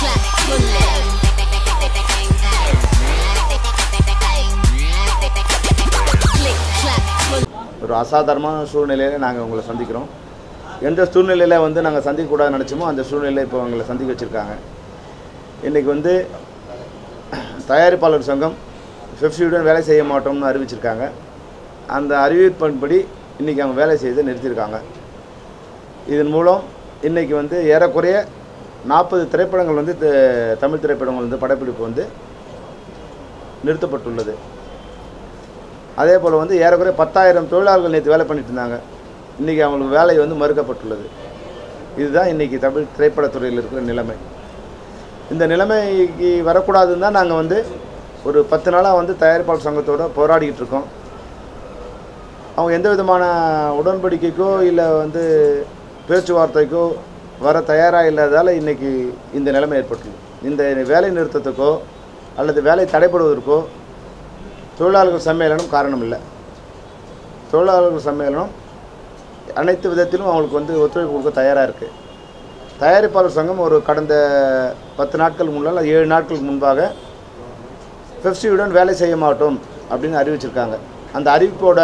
ஒரு அசாதாரணமான சூழ்நிலையில் நாங்கள் உங்களை சந்திக்கிறோம் எந்த சூழ்நிலையில் வந்து நாங்கள் சந்திக்கக்கூடாதுன்னு நினச்சோமோ அந்த சூழ்நிலையில் இப்போ எங்களை சந்திக்க வச்சுருக்காங்க இன்றைக்கி வந்து தயாரிப்பாளர் சங்கம் பெப்சியுடன் வேலை செய்ய மாட்டோம்னு அறிவிச்சிருக்காங்க அந்த அறிவிப்பின்படி இன்றைக்கி அவங்க வேலை செய்து நிறுத்தியிருக்காங்க இதன் மூலம் இன்றைக்கி வந்து ஏறக்குறைய நாற்பது திரைப்படங்கள் வந்து த- தமிழ் திரைப்படங்கள் வந்து படப்பிடிப்பு வந்து நிறுத்தப்பட்டுள்ளது அதே போல் வந்து ஏறக்குறைய பத்தாயிரம் தொழிலாளர்கள் நேற்று வேலை பண்ணிட்டு இருந்தாங்க இன்றைக்கி அவங்களுக்கு வேலை வந்து மறுக்கப்பட்டுள்ளது இதுதான் இன்றைக்கி தமிழ் திரைப்படத்துறையில் இருக்கிற நிலைமை இந்த நிலைமைக்கு வரக்கூடாதுன்னு தான் நாங்கள் வந்து ஒரு பத்து நாளாக வந்து தயாரிப்பாளர் சங்கத்தோட போராடிக்கிட்டு இருக்கோம் அவங்க எந்த விதமான உடன்படிக்கைக்கோ இல்லை வந்து பேச்சுவார்த்தைக்கோ வர தயாராக இல்லாததால் இன்றைக்கி இந்த நிலைமை ஏற்பட்டுள்ளது இந்த வேலை நிறுத்தத்துக்கோ அல்லது வேலை தடைபடுவதற்கோ தொழிலாளர்கள் சம்மேளனம் காரணம் இல்லை தொழிலாளர்கள் சம்மேளனம் அனைத்து விதத்திலும் அவங்களுக்கு வந்து ஒத்துழைப்பு கொடுக்க தயாராக இருக்குது தயாரிப்பாளர் சங்கம் ஒரு கடந்த பத்து நாட்கள் முன்னால் ஏழு நாட்களுக்கு முன்பாக பெப்சியுடன் வேலை செய்ய மாட்டோம் அப்படின்னு அறிவிச்சிருக்காங்க அந்த அறிவிப்போட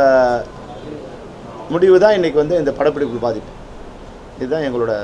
முடிவு தான் இன்றைக்கி வந்து இந்த படப்பிடிப்பு பாதிப்பு இதுதான் எங்களோட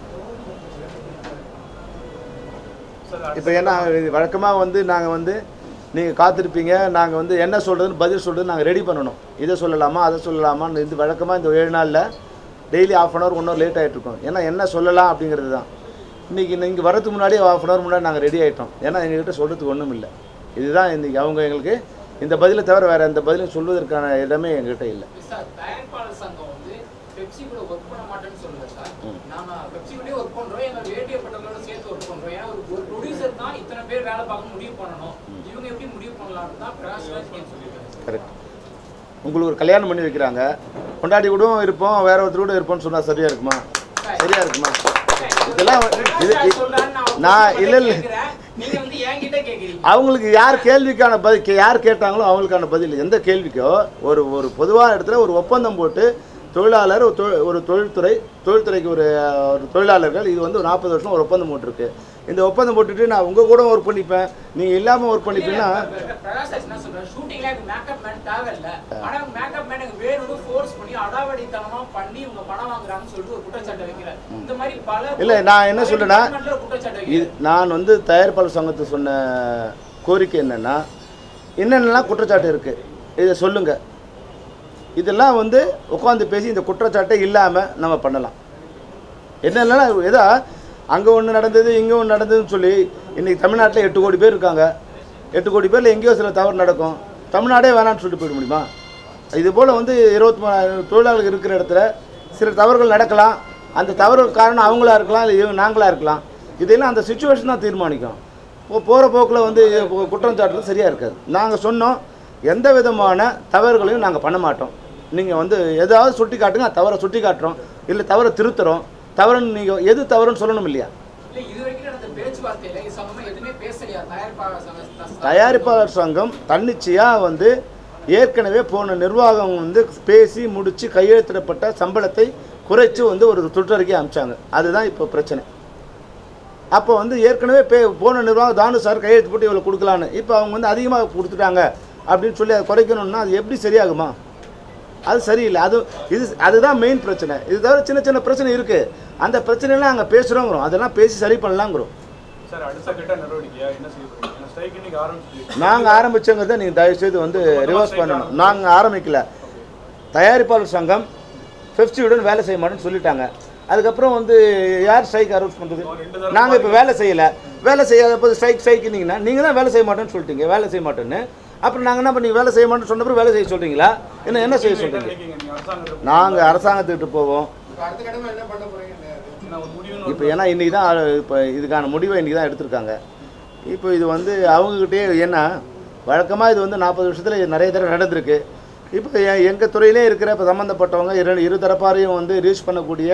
இப்போ ஏன்னா வழக்கமாக வந்து நாங்கள் வந்து நீங்கள் காத்திருப்பீங்க நாங்கள் வந்து என்ன சொல்கிறதுன்னு பதில் சொல்கிறது நாங்கள் ரெடி பண்ணணும் இதை சொல்லலாமா அதை சொல்லலாமான்னு இது வழக்கமாக இந்த ஏழு நாளில் daily half an hour one hour late ஆகிட்டு இருக்கோம் ஏன்னா என்ன சொல்லலாம் அப்படிங்கிறது தான் இன்றைக்கி இங்கே வரதுக்கு முன்னாடி ஆஃப் அன் ஹவர் முன்னாடி நாங்கள் ரெடி ஆகிட்டோம் ஏன்னா எங்ககிட்ட சொல்கிறதுக்கு ஒன்றும் இல்லை இதுதான் இன்றைக்கி அவங்க எங்களுக்கு இந்த பதிலை தவிர வேறு எந்த பதிலும் சொல்வதற்கான இடமே எங்ககிட்ட இல்லை சார் தயாரிப்பாளர் சங்கம் வந்து பெப்சி கூட ஒர்க் பண்ண மாட்டேன்னு சொல்லுங்க சார் நாம பெப்சி கூடயே ஒர்க் பண்றோம் எங்க வேண்டியப்பட்டவங்களோட சேர்த்து ஒர்க் பண்றோம் ஏன்னா ஒரு ஒரு ப்ரொடியூசர் தான் இத்தனை பேர் வேலை பார்க்க முடிவு பண்ணணும் இவங்க எப்படி முடிவு பண்ணலாம்னு தான் பிரகாஷ் ராஜ் சொல்லியிருக்காரு கரெக்ட் உங்களுக்கு ஒரு கல்யாணம் பண்ணி வைக்கிறாங்க கொண்டாடி கூட இருப்போம் வேற ஒருத்தர் கூட இருப்போம்னு சொன்னால் சரியா இருக்குமா சரியா இருக்குமா இதெல்லாம் இது பிரகாஷ் ராஜ் சொல்றாருன்னு நான் நான் உங்ககிட்ட இல்லை இல்லை கேட்கிறேன். நீங்க வந்து என்கிட்ட கேக்குறீங்க அவங்களுக்கு யார் கேள்விக்கான பதில் கே- யார் கேட்டாங்களோ அவங்களுக்கான பதில் எந்த கேள்விக்கோ ஒரு ஒரு பொதுவான இடத்துல ஒரு ஒப்பந்தம் போட்டு தொழிலாளர் ஒரு தொழில் ஒரு தொழில்துறை தொழில்துறைக்கு ஒரு அஹ், ஒரு தொழிலாளர்கள் இது வந்து ஒரு நாற்பது வருஷம் ஒரு ஒப்பந்தம் போட்டிருக்கு இந்த ஒப்பந்தம் போட்டுட்டு நான் உங்கள் கூட ஒர்க் பண்ணிப்பேன் நீங்கள் இல்லாமல் ஒர்க் பண்ணிப்பீங்கன்னா பிரகாஷ் ராஜ் என்ன சொல்றாரு ஷூட்டிங்ல எனக்கு மேக்கப் மேன் தேவையில்ல ஆனா மேக்கப் மேன் எனக்கு வேணும்னு ஃபோர்ஸ் பண்ணி அடாவடித்தனமா பண்ணி இவங்க பணம் வாங்குறாங்கன்னு சொல்லிட்டு ஒரு குற்றச்சாட்டு வைக்கிறார் இந்த மாதிரி பல இல்லை நான் என்ன சொல்றேன்னா departmentல ஒரு குற்றச்சாட்டு இது வைக்கிறார் நான் வந்து தயாரிப்பாளர் சங்கத்துக்கு சொன்ன கோரிக்கை என்னென்னா என்னென்னலாம் குற்றச்சாட்டு இருக்குது இதை சொல்லுங்கள் இதெல்லாம் வந்து உட்காந்து பேசி இந்த குற்றச்சாட்டை இல்லாமல் நம்ம பண்ணலாம் என்னென்னலாம் ஏதோ அங்கே ஒன்று நடந்தது இங்கே ஒன்று நடந்ததுன்னு சொல்லி இன்றைக்கி தமிழ்நாட்டில் எட்டு கோடி பேர் இருக்காங்க எட்டு கோடி பேரில் எங்கேயோ சில தவறு நடக்கும் தமிழ்நாடே வேணாம்னு சொல்லிட்டு போயிட முடியுமா இது போல் வந்து இருபத்தி மூணாயிரம் தொழிலாளர்கள் இருக்கிற இடத்துல சில தவறுகள் நடக்கலாம் அந்த தவறுக்கு காரணம் அவங்களா இருக்கலாம் இல்லை இவங்க நாங்களா இருக்கலாம் இதெல்லாம் அந்த சுச்சுவேஷன் தான் தீர்மானிக்கும் இப்போ போகிற போக்கில் வந்து கு- குற்றம் சாட்டுறது சரியாக இருக்காது நாங்கள் சொன்னோம் எந்த விதமான தவறுகளையும் நாங்கள் பண்ண மாட்டோம் நீங்கள் வந்து ஏதாவது சுட்டி காட்டுங்க தவறை சுட்டி காட்டுறோம் இல்லை தவறை திருத்துறோம் தவறுன்னு நீங்கள் எது தவறுன்னு சொல்லணும் இல்லையா இல்ல இது வரைக்கும் நடந்த பேச்சுவார்த்தையில இது சம்பந்தமா எதுவுமே பேசலையா தயாரிப்பாளர் சங்கம் தயாரிப்பாளர் சங்கம் தன்னிச்சையாக வந்து ஏற்கனவே போன நிர்வாகம் வந்து பேசி முடித்து கையெழுத்திடப்பட்ட சம்பளத்தை குறைச்சு வந்து ஒரு சுற்றறிக்கை அனுப்பிச்சாங்க அதுதான் இப்போ பிரச்சனை அப்போ வந்து ஏற்கனவே பே போன நிர்வாகம் தானு சார் கையெழுத்து போட்டு இவ்வளோ கொடுக்கலான்னு இப்போ அவங்க வந்து அதிகமாக கொடுத்துட்டாங்க அப்படின்னு சொல்லி அதை குறைக்கணும்னா அது எப்படி சரியாகுமா அது சரியில்லை அது இது அதுதான் மெயின் பிரச்சனை இது தவிர சின்ன சின்ன பிரச்சனை இருக்குது அந்த பிரச்சனைலாம் அங்கே பேசுகிறோங்கிறோம் அதெல்லாம் பேசி சரி பண்ணலாங்கிறோம் சார் அடுத்த கட்ட நடவடிக்கையா என்ன செய்ய போறீங்க ஏன்னா ஸ்ட்ரைக் இன்னைக்கு ஆரம்பிச்சிருக்கு நாங்கள் ஆரம்பிச்சோங்கிறத நீங்கள் தயவுசெய்து வந்து ரிவர்ஸ் பண்ணணும் நாங்கள் ஆரம்பிக்கல தயாரிப்பாளர் சங்கம் ஃபெஸ்டிவலுடன் வேலை செய்ய மாட்டோம்னு சொல்லிட்டாங்க அதுக்கப்புறம் வந்து யார் ஸ்ட்ரைக் அரௌன்ஸ் பண்ணுறது நாங்கள் இப்போ வேலை செய்யலை வேலை செய்யாத போது ஸ்ட்ரைக் ஸ்ட்ரைக்குனீங்கன்னா நீங்கள் தான் வேலை செய்ய மாட்டேன்னு சொல்லிட்டீங்க வேலை செய்ய மாட்டேன்னு அப்புறம் நாங்கள் என்ன பண்ணி வேலை செய்ய மாட்டேன்னு சொன்ன பிறகு வேலை செய்ய சொல்கிறீங்களா என்ன என்ன செய்ய சொல்கிறீங்க நினைக்கிறீங்க நீங்க அரசாங்கத்தை நாங்கள் அரசாங்கத்துக்கிட்ட போவோம் அடுத்த கடமை என்ன பண்ண போறீங்க ஏன்னா ஒரு முடிவுன்னு இப்போ ஏன்னா இன்றைக்கி தான் இப்போ இதுக்கான முடிவை இன்றைக்கி தான் எடுத்திருக்காங்க இப்போ இது வந்து அவங்கக்கிட்டே ஏன்னா வழக்கமாக இது வந்து நாற்பது வருஷத்தில் நிறைய தடவை நடந்திருக்கு இப்போ எங்கள் துறையிலே இருக்கிற இப்போ சம்மந்தப்பட்டவங்க இரு இரு தரப்பாரையும் வந்து ரீச் பண்ணக்கூடிய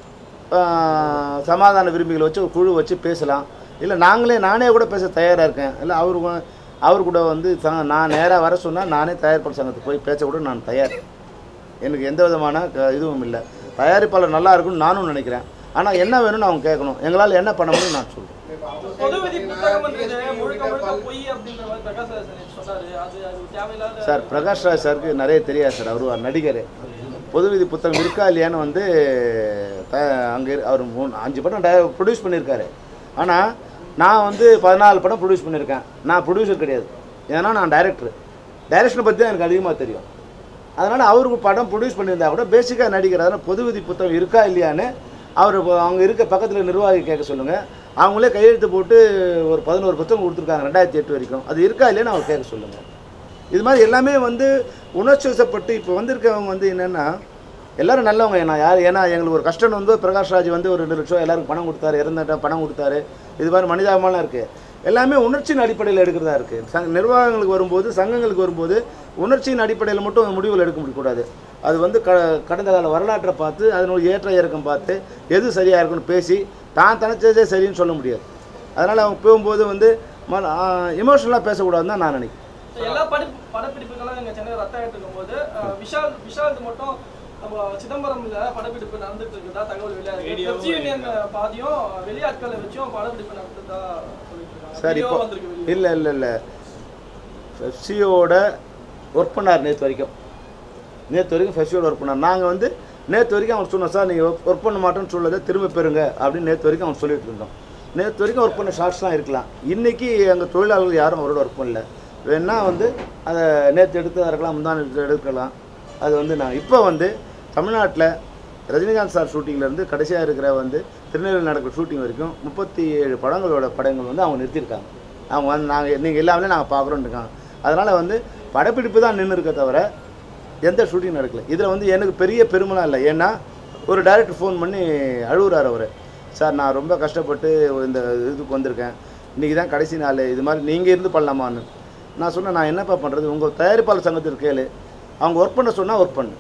ஆஹ், சமாதான விரும்பிகளை வச்சு ஒரு குழு வச்சு பேசலாம் இல்லை நாங்களே நானே கூட பேச தயாராக இருக்கேன் இல்லை அவரு வ- அவர் கூட வந்து ச- நான் நேராக வர சொன்னால் நானே தயாரிப்பாளர் சங்கத்துக்கு போய் பேச கூட நான் தயார் எனக்கு எந்த விதமான க- இதுவும் இல்லை தயாரிப்பாளர் நல்லா இருக்குன்னு நானும் நினைக்கிறேன் ஆனால் என்ன வேணும்னு அவங்க கேட்கணும் எங்களால் என்ன பண்ண முடியும் நான் சொல்கிறேன் இப்ப அவங்க பொது விதி side புத்தகம்ன்றது பார்த்தீங்கன்னா முழுக்க முழுக்க TSP பொய் அப்படின்ற மாதிரி பிரகாஷ் ராஜ் நேத்து சொன்னாரு அது அது தேவையில்லாத சார் பிரகாஷ் ராஜ் சாருக்கு நிறைய தெரியாது சார் அவர் ஒரு நடிகர் பொது விதி புத்தகம் இருக்கா இல்லையான்னு வந்து அங்கே அவர் மூணு அஞ்சு படம் ப்ரொடியூஸ் பண்ணியிருக்காரு ஆனால் நான் வந்து பதினாலு படம் ப்ரொடியூஸ் பண்ணியிருக்கேன் நான் ப்ரொடியூசர் கிடையாது ஏன்னா நான் டைரக்டர் டைரக்ஷனை பற்றி தான் எனக்கு அதிகமாக தெரியும் அதனால் அவருக்கு படம் ப்ரொடியூஸ் பண்ணியிருந்தா கூட பேசிக்காக நடிகர் அதனால் பொது விதி புத்தகம் இருக்கா இல்லையான்னு அவர் இப்போ அவங்க இருக்க பக்கத்தில் நிர்வாகி கேட்க சொல்லுங்கள் அவங்களே கையெழுத்து போட்டு ஒரு பதினோரு புத்தகம் கொடுத்துருக்காங்க ரெண்டாயிரத்தி எட்டு வரைக்கும் அது இருக்கா இல்லையான்னு அவர் கேட்க சொல்லுங்கள் இது மாதிரி எல்லாமே வந்து உணர்ச்சி வசப்பட்டு இப்போ வந்திருக்கவங்க வந்து என்னென்னா எல்லாரும் நல்லவங்க ஏன்னா யார் ஏன்னா எங்களுக்கு ஒரு கஷ்டம் வந்து பிரகாஷ் ராஜ் வந்து ஒரு ரெண்டு லட்சம் எல்லாருக்கும் பணம் கொடுத்தாரு இறந்துட்டா பணம் கொடுத்தாரு இது மாதிரி மனிதாபமாலாம் இருக்குது எல்லாமே உணர்ச்சியின் அடிப்படையில் எடுக்கிறதா இருக்குது சங்க நிர்வாகங்களுக்கு வரும்போது சங்கங்களுக்கு வரும்போது உணர்ச்சியின் அடிப்படையில் மட்டும் முடிவுகள் எடுக்க முடியக்கூடாது அது வந்து க கடந்த கால வரலாற்றை பார்த்து அதனுடைய ஏற்ற இறக்கம் பார்த்து எது சரியாக இருக்குன்னு பேசி தான் தனிச்சதே சரின்னு சொல்ல முடியாது அதனால் அவங்க போகும்போது வந்து எமோஷனலாக பேசக்கூடாதுன்னு தான் நான் நினைக்கிறேன் எல்லா படி படப்பிடிப்புகளும் எங்க சென்னை ரத்த ஆயிட்டு இருக்கும்போது அஹ், விஷால் விஷால் மட்டும் நம்ம சிதம்பரம்ல படப்பிடிப்பு நடந்துட்டு இருக்குதா தகவல் வெளியாகுது பெப்சி யூனியன் பாதியும் வெளியாட்களை வச்சும் படப்பிடிப்பு நடந்ததா சொல்லிட்டு இருக்காங்க சார் Video இப்போ வந்திருக்கு வெளிய. இல்லை இல்லை இல்லை ஃபெஃப்சியோட ஒர்க் பண்ணார் நேற்று வரைக்கும் நேற்று வரைக்கும் ஃபெஃப்சியோட ஒர்க் பண்ணார் நாங்கள் வந்து நேற்று வரைக்கும் அவங்க சொன்னோம் சார் நீங்கள் ஒர்க் பண்ண மாட்டேன்னு சொல்லதை திரும்ப பெறுங்க அப்படின்னு நேற்று வரைக்கும் அவங்க சொல்லிட்டு இருந்தோம் நேற்று வரைக்கும் ஒர்க் பண்ண ஷார்ட்ஸ்லாம் இருக்கலாம் இன்றைக்கி எங்கள் தொழிலாளர்கள் யாரும் அவரோட ஒர்க் பண்ணல வேணா வந்து அதை நேற்று எடுத்ததாக இருக்கலாம் முந்தா நேற்று எடுக்கலாம் அது வந்து நான் இப்போ வந்து தமிழ்நாட்டில் ரஜினிகாந்த் சார் ஷூட்டிங்லேருந்து கடைசியாக இருக்கிற வந்து திருநெல்வேலி நடக்கிற ஷூட்டிங் வரைக்கும் முப்பத்தி ஏழு படங்களோட படங்கள் வந்து அவங்க நிறுத்தியிருக்காங்க அவங்க வந்து நாங்கள் நீங்கள் எல்லாமே நாங்கள் பார்க்குறோன்னு இருக்காங்க அதனால் வந்து படப்பிடிப்பு தான் நின்று இருக்க தவிர எந்த ஷூட்டிங் நடக்கல இதில் வந்து எனக்கு பெரிய பெருமைலாம் இல்லை ஏன்னா ஒரு டைரக்டர் ஃபோன் பண்ணி அழுகுறாரு அவர் சார் நான் ரொம்ப கஷ்டப்பட்டு இந்த இதுக்கு வந்திருக்கேன் இன்றைக்கி தான் கடைசி நாள் இது மாதிரி நீங்கள் இருந்து பண்ணலாமான்னு நான் சொன்னேன் நான் என்னப்பா பண்ணுறது உங்கள் தயாரிப்பாளர் சங்கத்தில் கேளு அவங்க ஒர்க் பண்ண சொன்னால் ஒர்க் பண்ணு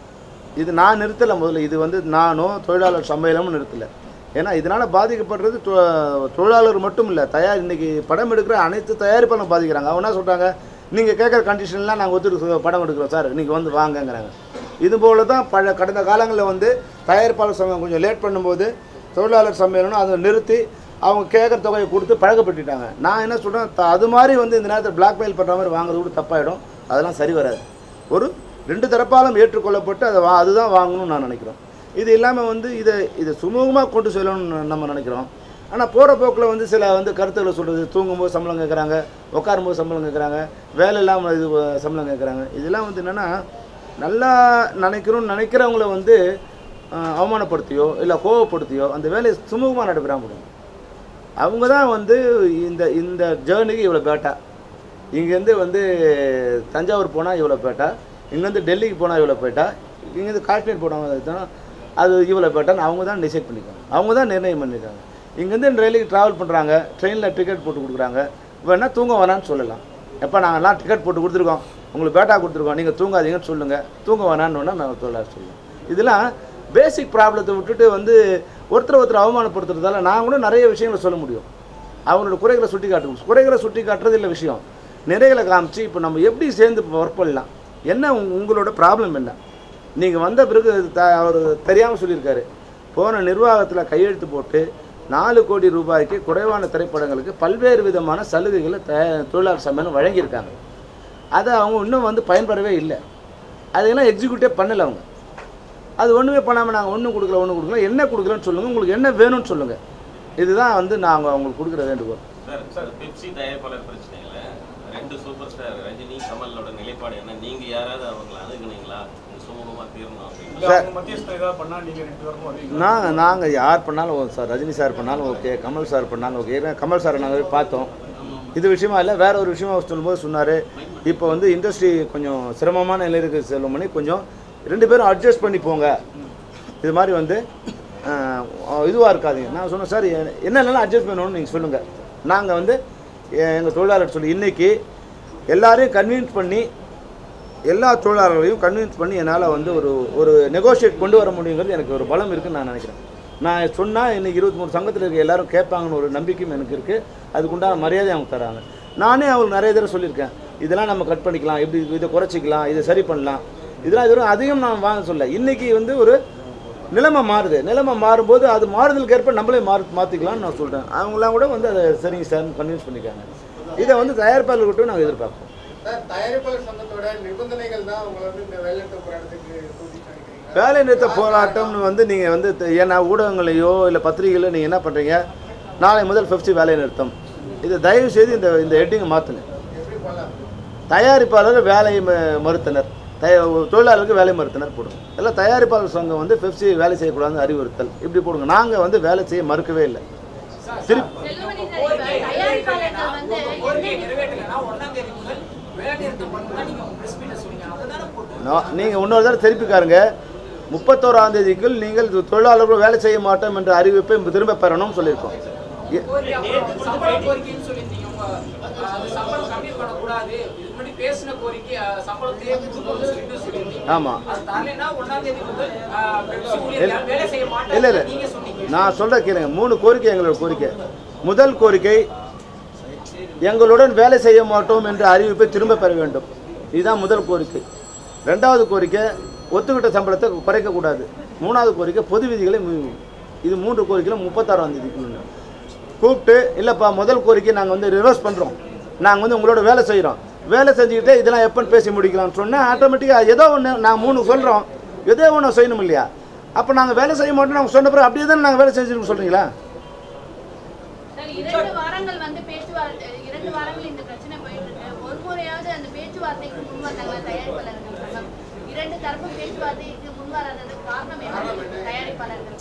இது நான் நிறுத்தலை முதல்ல இது வந்து நானோ தொழிலாளர் சம்மேளனமும் நிறுத்தலை ஏன்னா இதனால் பாதிக்கப்படுறது தொ- தொழிலாளர் மட்டும் இல்லை தயார் இன்னைக்கு படம் எடுக்கிற அனைத்து தயாரிப்பாளரும் பாதிக்கிறாங்க அவங்க என்ன சொல்கிறாங்க நீங்கள் கேட்குற கண்டிஷன்லாம் நாங்கள் ஒத்துட்டு படம் எடுக்கிறோம் சார் நீங்கள் வந்து வாங்கங்கிறாங்க இது போல தான் பழ கடந்த காலங்களில் வந்து தயாரிப்பாளர் சங்கம் கொஞ்சம் லேட் பண்ணும்போது தொழிலாளர் சம்மேளனம் அதை நிறுத்தி அவங்க கேட்குற தொகையை கொடுத்து பழக்கப்பட்டுட்டாங்க நான் என்ன சொல்கிறேன் த- அது மாதிரி வந்து இந்த நேரத்தில் பிளாக்மெயில் பண்ணுற மாதிரி வாங்குறது கூட தப்பாயிடும் அதெல்லாம் சரி வராது ஒரு ரெண்டு தரப்பாலும் ஏற்றுக்கொள்ளப்பட்டு அதை வா அதுதான் வாங்கணும்னு நான் நினைக்கிறோம் இது இல்லாமல் வந்து இதை இதை சுமூகமாக கொண்டு செல்லணும்னு நம்ம நினைக்கிறோம் ஆனால் போகிற போக்கில் வந்து சில வந்து கருத்துக்களை சொல்கிறது தூங்கும்போது சம்பளம் கேட்குறாங்க உட்காரும்போது சம்பளம் கேட்குறாங்க வேலை இல்லாமல் இது அஹ், சம்பளம் கேட்குறாங்க இதெல்லாம் வந்து என்னென்னா நல்லா நினைக்கிறோம்னு நினைக்கிறவங்கள வந்து அஹ், அவமானப்படுத்தியோ இல்லை கோவப்படுத்தியோ அந்த வேலையை சுமூகமாக நடைபெற முடியும் அவங்க தான் வந்து இந்த இந்த ஜேர்னிக்கு இவ்வளோ பேட்டா இங்கேருந்து வந்து தஞ்சாவூர் போனால் இவ்வளோ பேட்டா இங்கேருந்து டெல்லிக்கு போனால் இவ்வளோ பேட்டா இங்கேருந்து காஷ்மீர் போனால் அது இவ்வளோ பேட்டான்னு அவங்க தான் டிசைட் பண்ணிக்காங்க அவங்க தான் நிர்ணயம் பண்ணியிருக்காங்க இங்கேருந்து ரயிலுக்கு ட்ராவல் பண்ணுறாங்க ட்ரெயினில் டிக்கெட் போட்டு கொடுக்குறாங்க வேணா தூங்க வேணான்னு சொல்லலாம் எப்போ நாங்கள்லாம் டிக்கெட் போட்டு கொடுத்துருக்கோம் உங்களுக்கு பேட்டா கொடுத்துருக்கோம் நீங்கள் தூங்காதீங்கன்னு சொல்லுங்கள் தூங்க வேணான்னு வேணா நான் தொழிலாளர் சொல்லுவேன் இதெல்லாம் பேசிக் ப்ராப்ளத்தை விட்டுட்டு வந்து ஒருத்தர் ஒருத்தர் அவமானப்படுத்துறதால நான் கூட நிறைய விஷயங்களை சொல்ல முடியும் அவங்களோட குறைகளை சுட்டி காட்டணும் குறைகளை சுட்டி காட்டுறது இல்லை விஷயம் நிறைகளை காமிச்சு இப்போ நம்ம எப்படி சேர்ந்து ஒர்க் பண்ணலாம் என்ன உங்க- உங்களோட ப்ராப்ளம் என்ன நீங்கள் வந்த பிறகு த அவர் தெரியாமல் சொல்லியிருக்காரு போன நிர்வாகத்தில் கையெழுத்து போட்டு நாலு கோடி ரூபாய்க்கு குறைவான திரைப்படங்களுக்கு பல்வேறு விதமான சலுகைகளை த தொழிலாளர் சம்மேளனம் வழங்கியிருக்காங்க அதை அவங்க இன்னும் வந்து பயன்படவே இல்லை அதையெல்லாம் எக்ஸிக்யூட்டே பண்ணலை அவங்க அது ஒன்றுமே பண்ணாமல் நாங்கள் ஒன்றும் கொடுக்கல ஒன்றும் கொடுக்கல என்ன கொடுக்கலன்னு சொல்லுங்கள் உங்களுக்கு என்ன வேணும்னு சொல்லுங்கள் இதுதான் வந்து நாங்கள் அவங்களுக்கு கொடுக்குற வேண்டுகோள் சார் சார் பெப்சி தயாரிப்பாளர் பிரச்சனையில ரெண்டு சூப்பர் ஸ்டார் ரஜினி கமலோட நிலைப்பாடு என்ன நீங்க யாராவது அவங்கள அணுகுனீங்களா நீங்க சுமூகமா தீரணும் அப்படின்னு இல்ல அவங்க மத்தியஸ்தம் ஏதாவது பண்ணா நீங்க ரெண்டு பேருக்கும் வருவீங்களா நாங்கள் நாங்கள் யார் பண்ணாலும் ஓ- சார் ரஜினி சார் பண்ணாலும் ஓகே கமல் சார் பண்ணாலும் ஓகே ஏன்னா கமல் சாரை நாங்கள் போய் பார்த்தோம் இது விஷயமா இல்லை வேற ஒரு விஷயமா அவர் சொல்லும்போது சொன்னார் இப்போ வந்து இண்டஸ்ட்ரி கொஞ்சம் சிரமமான நிலைக்கு செல்லும் பண்ணி கொஞ்சம் ரெண்டு பேரும் அட்ஜஸ்ட் பண்ணி போங்க இது மாதிரி வந்து இதுவாக இருக்காதீங்க நான் சொன்னேன் சார் எ- என்னென்னலாம் அட்ஜஸ்ட் பண்ணணும்னு நீங்கள் சொல்லுங்கள் நாங்கள் வந்து எங்கள் தொழிலாளர் சொல்லி இன்றைக்கி எல்லாரையும் கன்வின்ஸ் பண்ணி எல்லா தொழிலாளர்களையும் கன்வின்ஸ் பண்ணி என்னால் வந்து ஒரு ஒரு நெகோஷியேட் கொண்டு வர முடியுங்கிறது எனக்கு ஒரு பலம் இருக்குன்னு நான் நினைக்கிறேன் நான் சொன்னால் இன்னைக்கு இருபத்தி மூணு சங்கத்தில் இருக்க எல்லாரும் கேட்பாங்கன்னு ஒரு நம்பிக்கையும் எனக்கு இருக்குது அதுக்குண்டான மரியாதை அவங்க தராங்க நானே அவங்களுக்கு நிறைய தடவை சொல்லியிருக்கேன் இதெல்லாம் நம்ம கட் பண்ணிக்கலாம் இப்படி இதை குறைச்சிக்கலாம் இதை சரி பண்ணலாம் இதெல்லாம் இது வரைக்கும் அதிகம் நான் வாங்க சொல்ல இன்றைக்கி வந்து ஒரு நிலைமை மாறுது நிலைமை மாறும்போது அது மாறுதலுக்கு ஏற்ப நம்மளே மாறு மாற்றிக்கலாம்னு நான் சொல்கிறேன் அவங்களாம் கூட வந்து அதை சரிங்க சார்னு கன்வின்ஸ் பண்ணிக்காங்க இதை வந்து தயாரிப்பாளர்கிட்ட நாங்கள் எதிர்பார்ப்போம் சார் தயாரிப்பாளர் சங்கத்தோட நிபந்தனைகள் தான் உங்களை வந்து இந்த வேலைநிறுத்த போராட்டத்துக்கு தூண்டிட்டு நினைக்கிறீங்களா வேலை நிறுத்த போராட்டம்னு வந்து நீங்கள் வந்து த- ஏன்னா ஊடகங்களையோ இல்லை பத்திரிகையிலோ நீங்கள் என்ன பண்ணுறீங்க நாளை முதல் ஃபிஃப்டி வேலை நிறுத்தம் இது தயவு செய்து இந்த இந்த ஹெட்டிங்கை மாற்றுங்க எப்படி பண்ணலாம் தயாரிப்பாளர் வேலை ம- மறுத்தனர் தய தொழிலாளருக்கு வேலை மறுத்தனர் போடுங்க எல்லாம் தயாரிப்பாளர் சங்கம் வந்து பெப்சி வேலை செய்யக்கூடாதுன்னு அறிவுறுத்தல் இப்படி போடுங்க நாங்கள் வந்து வேலை செய்ய மறுக்கவே இல்லை திருப்பி செல்லுமணி சார், இப்ப தயாரிப்பாளர்கள் வந்து கோரிக்கையை நிறைவேற்றலைன்னா ஒண்ணாம் தேதி முதல் வேலை நிறுத்தம் பண்ணா நீங்க உங்க பிரஸ் மீட்ல சொன்னீங்க அதை தானே போட்டு நீங்கள் இன்னொரு தடவை திருப்பிக்காருங்க முப்பத்தோராம் தேதிக்குள் நீங்கள் தொழிலாளர்கள் வேலை செய்ய மாட்டோம் என்ற அறிவிப்பை திரும்ப பெறணும்னு சொல்லியிருக்கோம் எ- கோரிக்கை அப்புறம் சம்பள கோரிக்கைன்னு சொல்லியிருந்தீங்க உங்க அஹ், அது சம்பளம் கம்மி பண்ணக்கூடாது இதுக்கு முன்னாடி பேசின கோரிக்கை அஹ், சம்பளத்தையே கொடுக்கணும்னு சொல்லிட்டு சொல்லியிருந்தீங்க ஆமாம் அது தரலைன்னா ஒண்ணாம் தேதி முதல் அஹ், பெப்சி ஊழியர்கள் யாரும் வேலை செய்ய இல்லை இல்லை மாட்டாங்க நீங்க சொன்னீங்க நான் சொல்ற கேளுங்க மூணு கோரிக்கை எங்களோட கோரிக்கை முதல் கோரிக்கை எங்களுடன் வேலை செய்ய மாட்டோம் என்ற அறிவிப்பை திரும்ப பெற வேண்டும் இதுதான் முதல் கோரிக்கை ரெண்டாவது கோரிக்கை ஒத்துக்கிட்ட சம்பளத்தை குறைக்கக்கூடாது மூணாவது கோரிக்கை பொது விதிகளை மீ- இது மூன்று கோரிக்கைகளும் முப்பத்தாறாம் தேதிக்குள்ள கூப்பிட்டு இல்லைப்பா முதல் கோரிக்கை நாங்கள் வந்து ரிவர்ஸ் பண்ணுறோம் நாங்கள் வந்து உங்களோட வேலை செய்கிறோம் வேலை செஞ்சுக்கிட்டு இதெல்லாம் எப்போன்னு பேசி முடிக்கலாம்னு சொன்னால் ஆட்டோமேட்டிக்காக ஏதோ ஒன்று நாங்கள் மூணு சொல்கிறோம் ஏதோ ஒன்று செய்யணும் இல்லையா அப்போ நாங்கள் வேலை செய்ய மாட்டோம் நாங்கள் சொன்ன பிறகு அப்படியே தானே நாங்கள் வேலை செஞ்சுருக்கோம் சொல்கிறீங்களா சார், இரண்டு வாரங்கள் வந்து பேச்சுவார்த்தை இரண்டு வாரங்கள் இந்த பிரச்சனை போயிட்டு இருக்கு ஒரு முறையாவது அந்த பேச்சுவார்த்தைக்கு முன் வந்தாங்களா தயாரிப்பாளர்கள் சங்கம் இரண்டு தரப்பு பேச்சுவார்த்தைக்கு முன் வராததுக்கு காரணம் என்ன தயாரிப்பாளர்கள்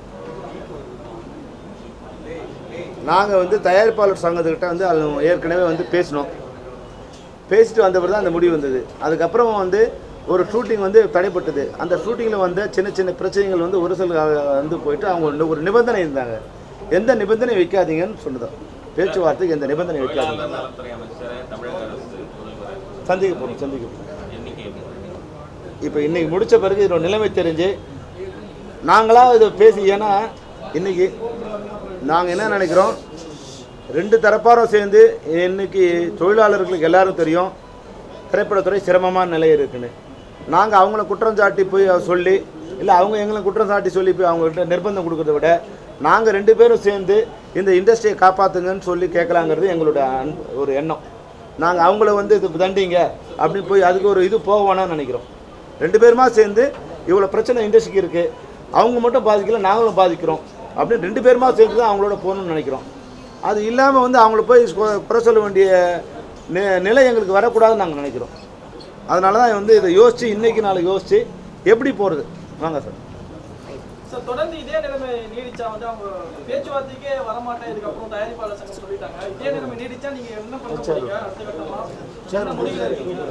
நாங்கள் வந்து தயாரிப்பாளர் சங்கத்துக்கிட்ட வந்து அது ஏற்கனவே வந்து பேசினோம் பேசிட்டு வந்த பிறகு தான் அந்த முடிவு வந்தது அதுக்கப்புறம் வந்து ஒரு ஷூட்டிங் வந்து தடைப்பட்டது அந்த ஷூட்டிங்கில் வந்த சின்ன சின்ன பிரச்சனைகள் வந்து ஒரு சில வந்து போயிட்டு அவங்க ஒரு- ஒரு நிபந்தனை இருந்தாங்க எந்த நிபந்தனை வைக்காதீங்கன்னு சொன்னதோம் பேச்சுவார்த்தைக்கு எந்த நிபந்தனை வைக்காதீங்க தொழிலாளர் நலத்துறை அமைச்சரை தமிழக அரசு முதல்வர் சந்திக்க போகிறோம் சந்திக்க போகிறோம் எண்ணிக்கை எப்படி இருக்கு? இப்போ இன்னைக்கு முடிச்ச பிறகு இதோட நிலைமை தெரிஞ்சு நாங்களாக இதை பேசி ஏன்னா இன்னைக்கு நாங்கள் என்ன நினைக்கிறோம் ரெண்டு தரப்பாரும் சேர்ந்து இன்னைக்கு தொழிலாளர்களுக்கு எல்லாரும் தெரியும் திரைப்படத்துறை சிரமமான நிலை இருக்குன்னு நாங்கள் அவங்கள குற்றம் சாட்டி போய் சொல்லி இல்லை அவங்க எங்களை குற்றம் சாட்டி சொல்லி போய் அவங்ககிட்ட நிர்பந்தம் கொடுக்கறத விட நாங்கள் ரெண்டு பேரும் சேர்ந்து இந்த இண்டஸ்ட்ரியை காப்பாற்றுங்கன்னு சொல்லி கேட்கலாங்கிறது எங்களோட அன்பு ஒரு எண்ணம் நாங்கள் அவங்கள வந்து இது தண்டிங்க அப்படின்னு போய் அதுக்கு ஒரு இது போவோம்னு நினைக்கிறோம் ரெண்டு பேருமா சேர்ந்து இவ்வளோ பிரச்சனை இண்டஸ்ட்ரிக்கு இருக்குது அவங்க மட்டும் பாதிக்கல நாங்களும் பாதிக்கிறோம் அப்படின்னு ரெண்டு பேருமா சேர்ந்து தான் அவங்களோட போகணும்னு நினைக்கிறோம் அது இல்லாமல் வந்து அவங்கள போய் சொ- குறை சொல்ல வேண்டிய நி நிலை எங்களுக்கு வரக்கூடாதுன்னு நாங்கள் நினைக்கிறோம் அதனால தான் வந்து இதை யோசித்து இன்றைக்கி நாளை யோசித்து எப்படி போகிறது வாங்க சார் சார் தொடர்ந்து இதே நிலைமை நீடிச்சா வந்து அவங்க பேச்சுவார்த்தைக்கே வரமாட்டேன் இதுக்கப்புறம் தயாரிப்பாளர் சங்கம் சொல்லிட்டாங்க இதே நிலைமை நீடிச்சா நீங்க என்ன பண்ண போறீங்க அடுத்த கட்டமா என்ன முடிவுல இருக்கீங்க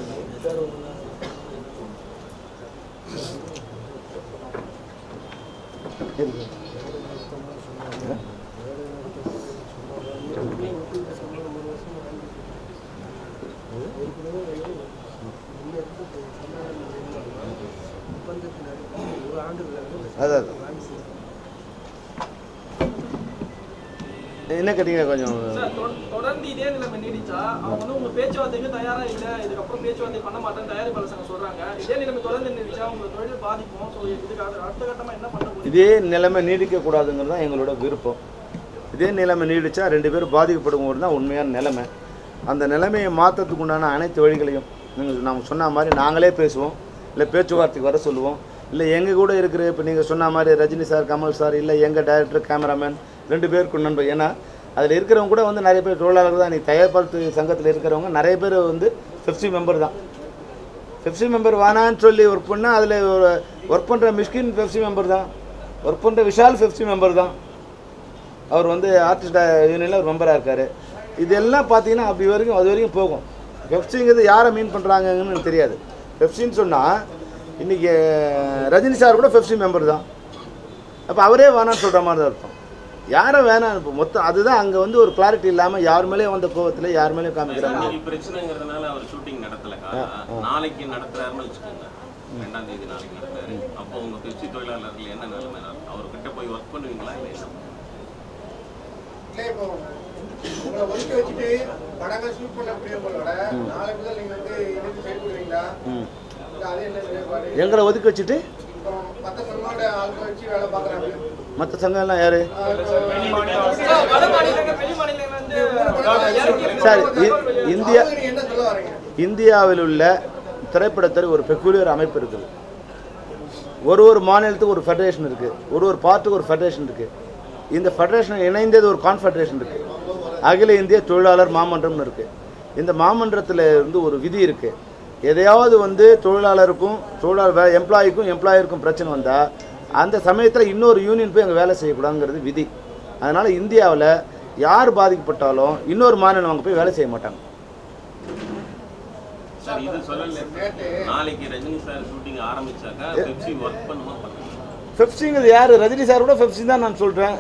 அதான் என்ன கேட்டீங்க கொஞ்சம் சார் தொ- தொடர்ந்து இதே நிலைமை நீடிச்சா அவங்க வந்து உங்க பேச்சுவார்த்தைக்கு தயாரா இல்ல இதுக்கப்புறம் பேச்சுவார்த்தை பண்ண மாட்டேன்னு தயாரிப்பாளர் சங்கம் சொல்றாங்க இதே நிலைமை தொடர்ந்து நீடிச்சா உங்க தொழில் பாதிக்கும் ஸோ இதுக்கு அடுத்த- அடுத்த கட்டமா என்ன பண்ண போறீங்க இதே நிலைமை நீடிக்கக்கூடாதுங்கிறது தான் எங்களோட விருப்பம் இதே நிலைமை நீடிச்சா ரெண்டு பேரும் பாதிக்கப்படுவோம் தான் உண்மையான நிலைமை அந்த நிலைமையை மாற்றத்துக்கு உண்டான அனைத்து வழிகளையும் நீங்கள் நம்ம சொன்ன மாதிரி நாங்களே பேசுவோம் இல்லை பேச்சுவார்த்தைக்கு வர சொல்லுவோம் இல்லை எங்கள் கூட இருக்கிற இப்போ நீங்கள் சொன்ன மாதிரி ரஜினி சார் கமல் சார் இல்லை எங்கள் டைரக்டர் கேமராமேன் ரெண்டு பேருக்கு நண்பர் ஏன்னா அதில் இருக்கிறவங்க கூட வந்து நிறைய பேர் தொழிலாளர்கள் தான் இன்னைக்கு தயாரிப்பாளர் சங்கத்தில் இருக்கிறவங்க நிறைய பேர் வந்து ஃபிஃப்டி மெம்பர் தான் பெப்சி மெம்பர் வேணான்னு சொல்லி ஒர்க் பண்ணால் அதில் ஒரு ஒர்க் பண்ணுற மிஷ்கின் பெப்சி மெம்பர் தான் ஒர்க் பண்ணுற விஷால் பெப்சி மெம்பர் தான் அவர் வந்து ஆர்டிஸ்ட் யூனியனில் ஒரு மெம்பராக இருக்கார் இதெல்லாம் பார்த்தீங்கன்னா அப்படி வரைக்கும் அது வரைக்கும் போகும் பெப்சிங்கிறது யாரை மீன் பண்ணுறாங்கன்னு எனக்கு தெரியாது பெப்சின்னு சொன்னால் இன்றைக்கி ரஜினி சார் கூட பெப்சி மெம்பர் தான் அப்போ அவரே வேணான்னு சொல்கிற மாதிரி தான் அர்த்தம் யாரை வேணாம் இப்போ மொத்தம் அதுதான் அங்கே வந்து ஒரு கிளாரிட்டி இல்லாமல் யார் மேலேயும் வந்த கோவத்தில் யார் மேலேயும் காமிக்கிறாங்க இன்னைக்கு பிரச்சனைங்கிறதுனால அவர் ஷூட்டிங் நடத்தல காரணம். நாளைக்கு நடத்துறாருன்னு வச்சுக்கோங்க ரெண்டாம் தேதி நாளைக்கு நடத்துறாரு அப்போ உங்க பெப்சி தொழிலாளர்கள் என்ன நிலைமை அவர்கிட்ட போய் ஒர்க் பண்ணுவீங்களா இல்லை என்ன இல்லை இப்போ உங்களை ஒதுக்கி வச்சுட்டு படங்கள் ஷூட் பண்ணக்கூடியவங்களோட நாளை முதல் நீங்க வந்து இணைந்து செயல்படுவீங்களா ம் இல்ல அது என்ன நிலைப்பாடு எங்களை ஒதுக்கி வச்சுட்டு இப்போ மற்ற சொந்தமா சங்கங்களோட ஆட்களை வச்சு வேலை பார்க்குறாங்க மற்ற சங்கம்லாம் யார் சார், வட மாநிலங்கள் வெளி மாநிலங்கள் வந்து இறக்கி சார் இ- இந்தியா நீங்க என்ன சொல்ல வரீங்க இந்தியாவில் உள்ள திரைப்படத்துறை ஒரு பெக்குலியர் அமைப்பு இருக்குது ஒரு ஒரு மாநிலத்துக்கு ஒரு ஃபெடரேஷன் இருக்குது ஒரு ஒரு பார்ட்டுக்கு ஒரு ஃபெடரேஷன் இருக்குது இந்த ஃபெடரேஷன் இணைந்தது ஒரு கான்ஃபெடரேஷன் இருக்குது அகில இந்திய தொழிலாளர் மாமன்றம்னு இருக்குது இந்த மாமன்றத்தில் இருந்து ஒரு விதி இருக்குது எதையாவது வந்து தொழிலாளருக்கும் தொழிலாளர் எம்ப்ளாய்க்கும் எம்ப்ளாயருக்கும் பிரச்சனை வந்தால் அந்த சமயத்தில் இன்னொரு யூனியன் போய் அங்கே வேலை செய்யக்கூடாதுங்கிறது விதி அதனால் இந்தியாவில் யார் பாதிக்கப்பட்டாலும் இன்னொரு மாநிலம் அங்கே போய் வேலை செய்ய மாட்டாங்க சார் இது சொல்லல நாளைக்கு ரஜினி சார் ஷூட்டிங் ஆரம்பிச்சாக்கா பெப்சி ஒர்க் பண்ணுமா பண்ணுங்க ஃபெப்சிங்கிறது யார் ரஜினி சார் கூட ஃபெப்சி தான் நான் சொல்கிறேன்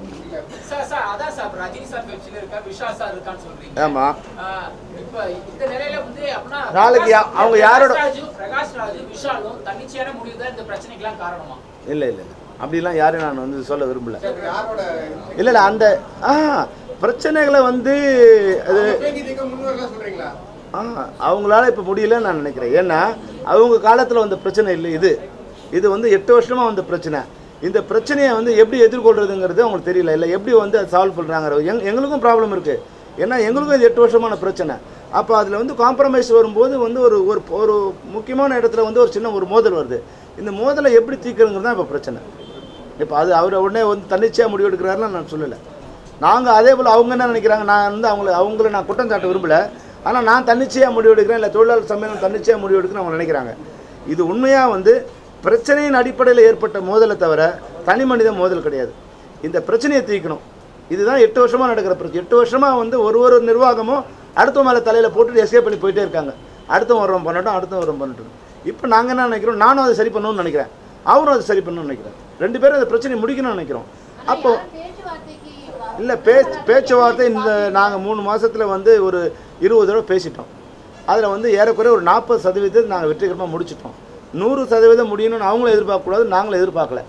சார் சார் அதான் சார் இப்ப ரஜினி சார் வெப்சில இருக்கா விஷால் சார் இருக்கான்னு சொல்றீங்க ஆமாம் ஆஹ் இப்ப இந்த நிலையில வந்து அப்படின்னா நாளைக்கு யா- பிரகாஷ் அவங்க யாரோட- பிரகாஷ் ராஜும் பிரகாஷ் ராஜு விஷாலும் தன்னிச்சையான முடிவு தான் இந்த பிரச்சனைக்கெல்லாம் காரணமா இல்லை இல்லை இல்லை அப்படிலாம் யாரையும் நான் வந்து சொல்ல விரும்பல யாரோட இல்லை இல்லை அந்த ஆ பிரச்சனைகளை வந்து அது பேங்கி தீர்க்க முன்வரலாம் சொல்றீங்களா ஆ அவங்களால இப்போ முடியலன்னு நான் நினைக்கிறேன் ஏன்னா அவங்க காலத்தில் வந்த பிரச்சனை இல்லை இது இது வந்து எட்டு வருஷமாக வந்த பிரச்சனை இந்த பிரச்சனையை வந்து எப்படி எதிர்கொள்றதுங்கிறது அவங்களுக்கு தெரியல இல்லை எப்படி வந்து அதை சால்வ் பண்ணுறாங்க எங் எங்களுக்கும் ப்ராப்ளம் இருக்குது ஏன்னா எங்களுக்கும் இது எட்டு வருஷமான பிரச்சனை அப்போ அதில் வந்து காம்ப்ரமைஸ் வரும்போது வந்து ஒரு ஒரு ஒரு முக்கியமான இடத்துல வந்து ஒரு சின்ன ஒரு மோதல் வருது இந்த மோதலை எப்படி தீர்க்கறதுங்கிறது தான் இப்போ பிரச்சனை இப்போ அது அவர் உடனே வந்து தன்னிச்சையாக முடிவு எடுக்கிறாருன்னு நான் சொல்லலை நாங்கள் அதே போல் அவங்க என்ன நினைக்கிறாங்க நான் வந்து அவங்கள அவங்கள நான் குற்றம் சாட்ட விரும்பல ஆனால் நான் தன்னிச்சையாக முடிவு எடுக்கிறேன் இல்லை தொழிலாளர் சம்மேளனம் தன்னிச்சையாக முடிவு எடுக்கிறேன் அவங்க நினைக்கிறாங்க இது உண்மையாக வந்து பிரச்சனையின் அடிப்படையில் ஏற்பட்ட மோதலை தவிர தனி மனித மோதல் கிடையாது இந்த பிரச்சனையை தீர்க்கணும் இதுதான் எட்டு வருஷமாக நடக்கிற பிரச்சனை எட்டு வருஷமாக வந்து ஒரு ஒரு நிர்வாகமும் அடுத்த மேலே தலையில் போட்டுட்டு எஸ்கேப் பண்ணி போயிட்டே இருக்காங்க அடுத்த வருடம் பண்ணட்டும் அடுத்த வருடம் பண்ணட்டும் இப்போ நாங்கள் என்ன நினைக்கிறோம் நானும் அதை சரி பண்ணணும்னு நினைக்கிறேன் அவரும் அதை சரி பண்ணணும்னு நினைக்கிறேன் ரெண்டு பேரும் அந்த பிரச்சனையை முடிக்கணும்னு நினைக்கிறோம் அப்போ பேச்சுவார்த்தைக்கு இல்லை பேச்சு பேச்சுவார்த்தை இந்த நாங்கள் மூணு மாதத்தில் வந்து ஒரு இருபது தடவை பேசிட்டோம் அதில் வந்து ஏறக்குறைய ஒரு நாற்பது சதவீதத்தை நாங்கள் வெற்றிகரமாக முடிச்சிட்டோம் நூறு சதவீதம் முடியணும்னு அவங்களும் எதிர்பார்க்கக்கூடாது நாங்களும் எதிர்பார்க்கல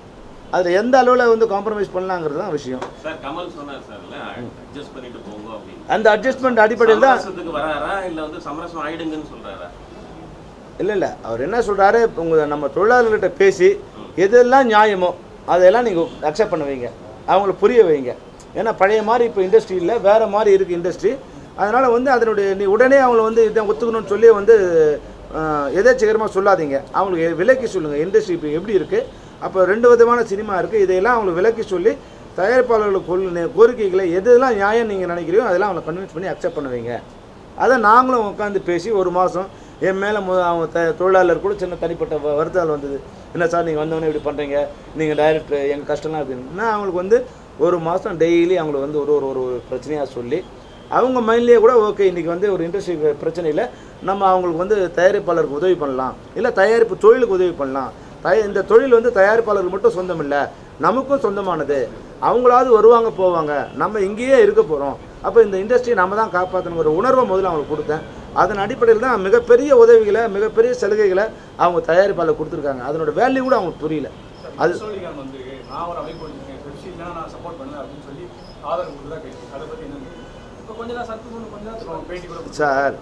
அதில் எந்த அளவில் வந்து காம்ப்ரமைஸ் பண்ணலாங்கிறது தான் விஷயம் சார் கமல் சொன்னார் சார்ல அட்ஜஸ்ட் பண்ணிட்டு போங்க அப்படின்னு அந்த அட்ஜஸ்ட்மெண்ட் அடிப்படையில் தான் சமரசத்துக்கு வராரா இல்ல வந்து சமரசம் ஆயிடுங்கன்னு சொல்றாரா இல்லை இல்லை அவர் என்ன சொல்கிறாரு உங்கள் நம்ம தொழிலாளர்கிட்ட பேசி எதெல்லாம் நியாயமோ அதையெல்லாம் நீங்கள் அக்செப்ட் பண்ண வைங்க அவங்கள புரிய வைங்க ஏன்னா பழைய மாதிரி இப்போ இண்டஸ்ட்ரி இல்லை வேறு மாதிரி இருக்குது இண்டஸ்ட்ரி அதனால் வந்து அதனுடைய நீ உடனே அவங்கள வந்து இதை ஒத்துக்கணும்னு சொல்லி வந்து அஹ், எதேச்சகரமாக சொல்லாதீங்க அவங்களுக்கு விலக்கி சொல்லுங்கள் இண்டஸ்ட்ரி இப்போ எப்படி இருக்குது அப்போ ரெண்டு விதமான சினிமா இருக்குது இதையெல்லாம் அவங்களுக்கு விலக்கி சொல்லி தயாரிப்பாளர்களுக்கு கொள் கோரிக்கைகளை எதெல்லாம் நியாயம் நீங்கள் நினைக்கிறீங்களோ அதெல்லாம் அவங்களை கன்வின்ஸ் பண்ணி அக்செப்ட் பண்ண வைங்க அதை நாங்களும் உட்காந்து பேசி ஒரு மாதம் என் மேலே அவங்க த தொழிலாளர் கூட சின்ன தனிப்பட்ட வ- வருத்தங்கள் வந்தது என்ன சார் நீங்கள் வந்தவொடனே இப்படி பண்ணுறீங்க நீங்கள் டைரக்டர் எங்கள் கஷ்டம்லாம் அப்படின்னு நான் அவங்களுக்கு வந்து ஒரு மாதம் டெய்லி அவங்களுக்கு வந்து ஒரு ஒரு ஒரு ஒரு பிரச்சனையாக சொல்லி அவங்க மைண்ட்லேயே கூட ஓகே இன்றைக்கி வந்து ஒரு இண்டஸ்ட்ரி பிரச்சனையில் நம்ம அவங்களுக்கு வந்து தயாரிப்பாளருக்கு உதவி பண்ணலாம் இல்லை தயாரிப்பு தொழிலுக்கு உதவி பண்ணலாம் தய இந்த தொழில் வந்து தயாரிப்பாளருக்கு மட்டும் சொந்தம் இல்லை நமக்கும் சொந்தமானது அவங்களாவது வருவாங்க போவாங்க நம்ம இங்கேயே இருக்க போகிறோம் அப்போ இந்த இண்டஸ்ட்ரியை நம்ம தான் காப்பாற்றணுங்கிற உணர்வை முதல்ல அவங்களுக்கு கொடுத்தேன் அதன் அடிப்படையில் தான் மிகப்பெரிய உதவிகளை மிகப்பெரிய சலுகைகளை அவங்க தயாரிப்பாளர் கொடுத்துருக்காங்க அதனோட வேல்யூ கூட அவங்களுக்கு புரியல அது சொல்லிக்கான் வந்து நான் ஒரு அமைப்பு வச்சிருக்கேன் பெப்சி இல்லைன்னா நான் சப்போர்ட் பண்ணல அப்படின்னு சொல்லி ஆதரவு கொடுத்ததா கேட்டு அதை பத்தி என்ன நினைக்கிறீங்க? இப்போ கொஞ்ச நேரம் சத்து மூணு கொஞ்ச நேரத்துக்கு அப்புறம் பேட்டி கூட கொடுத்தாங்க. சார்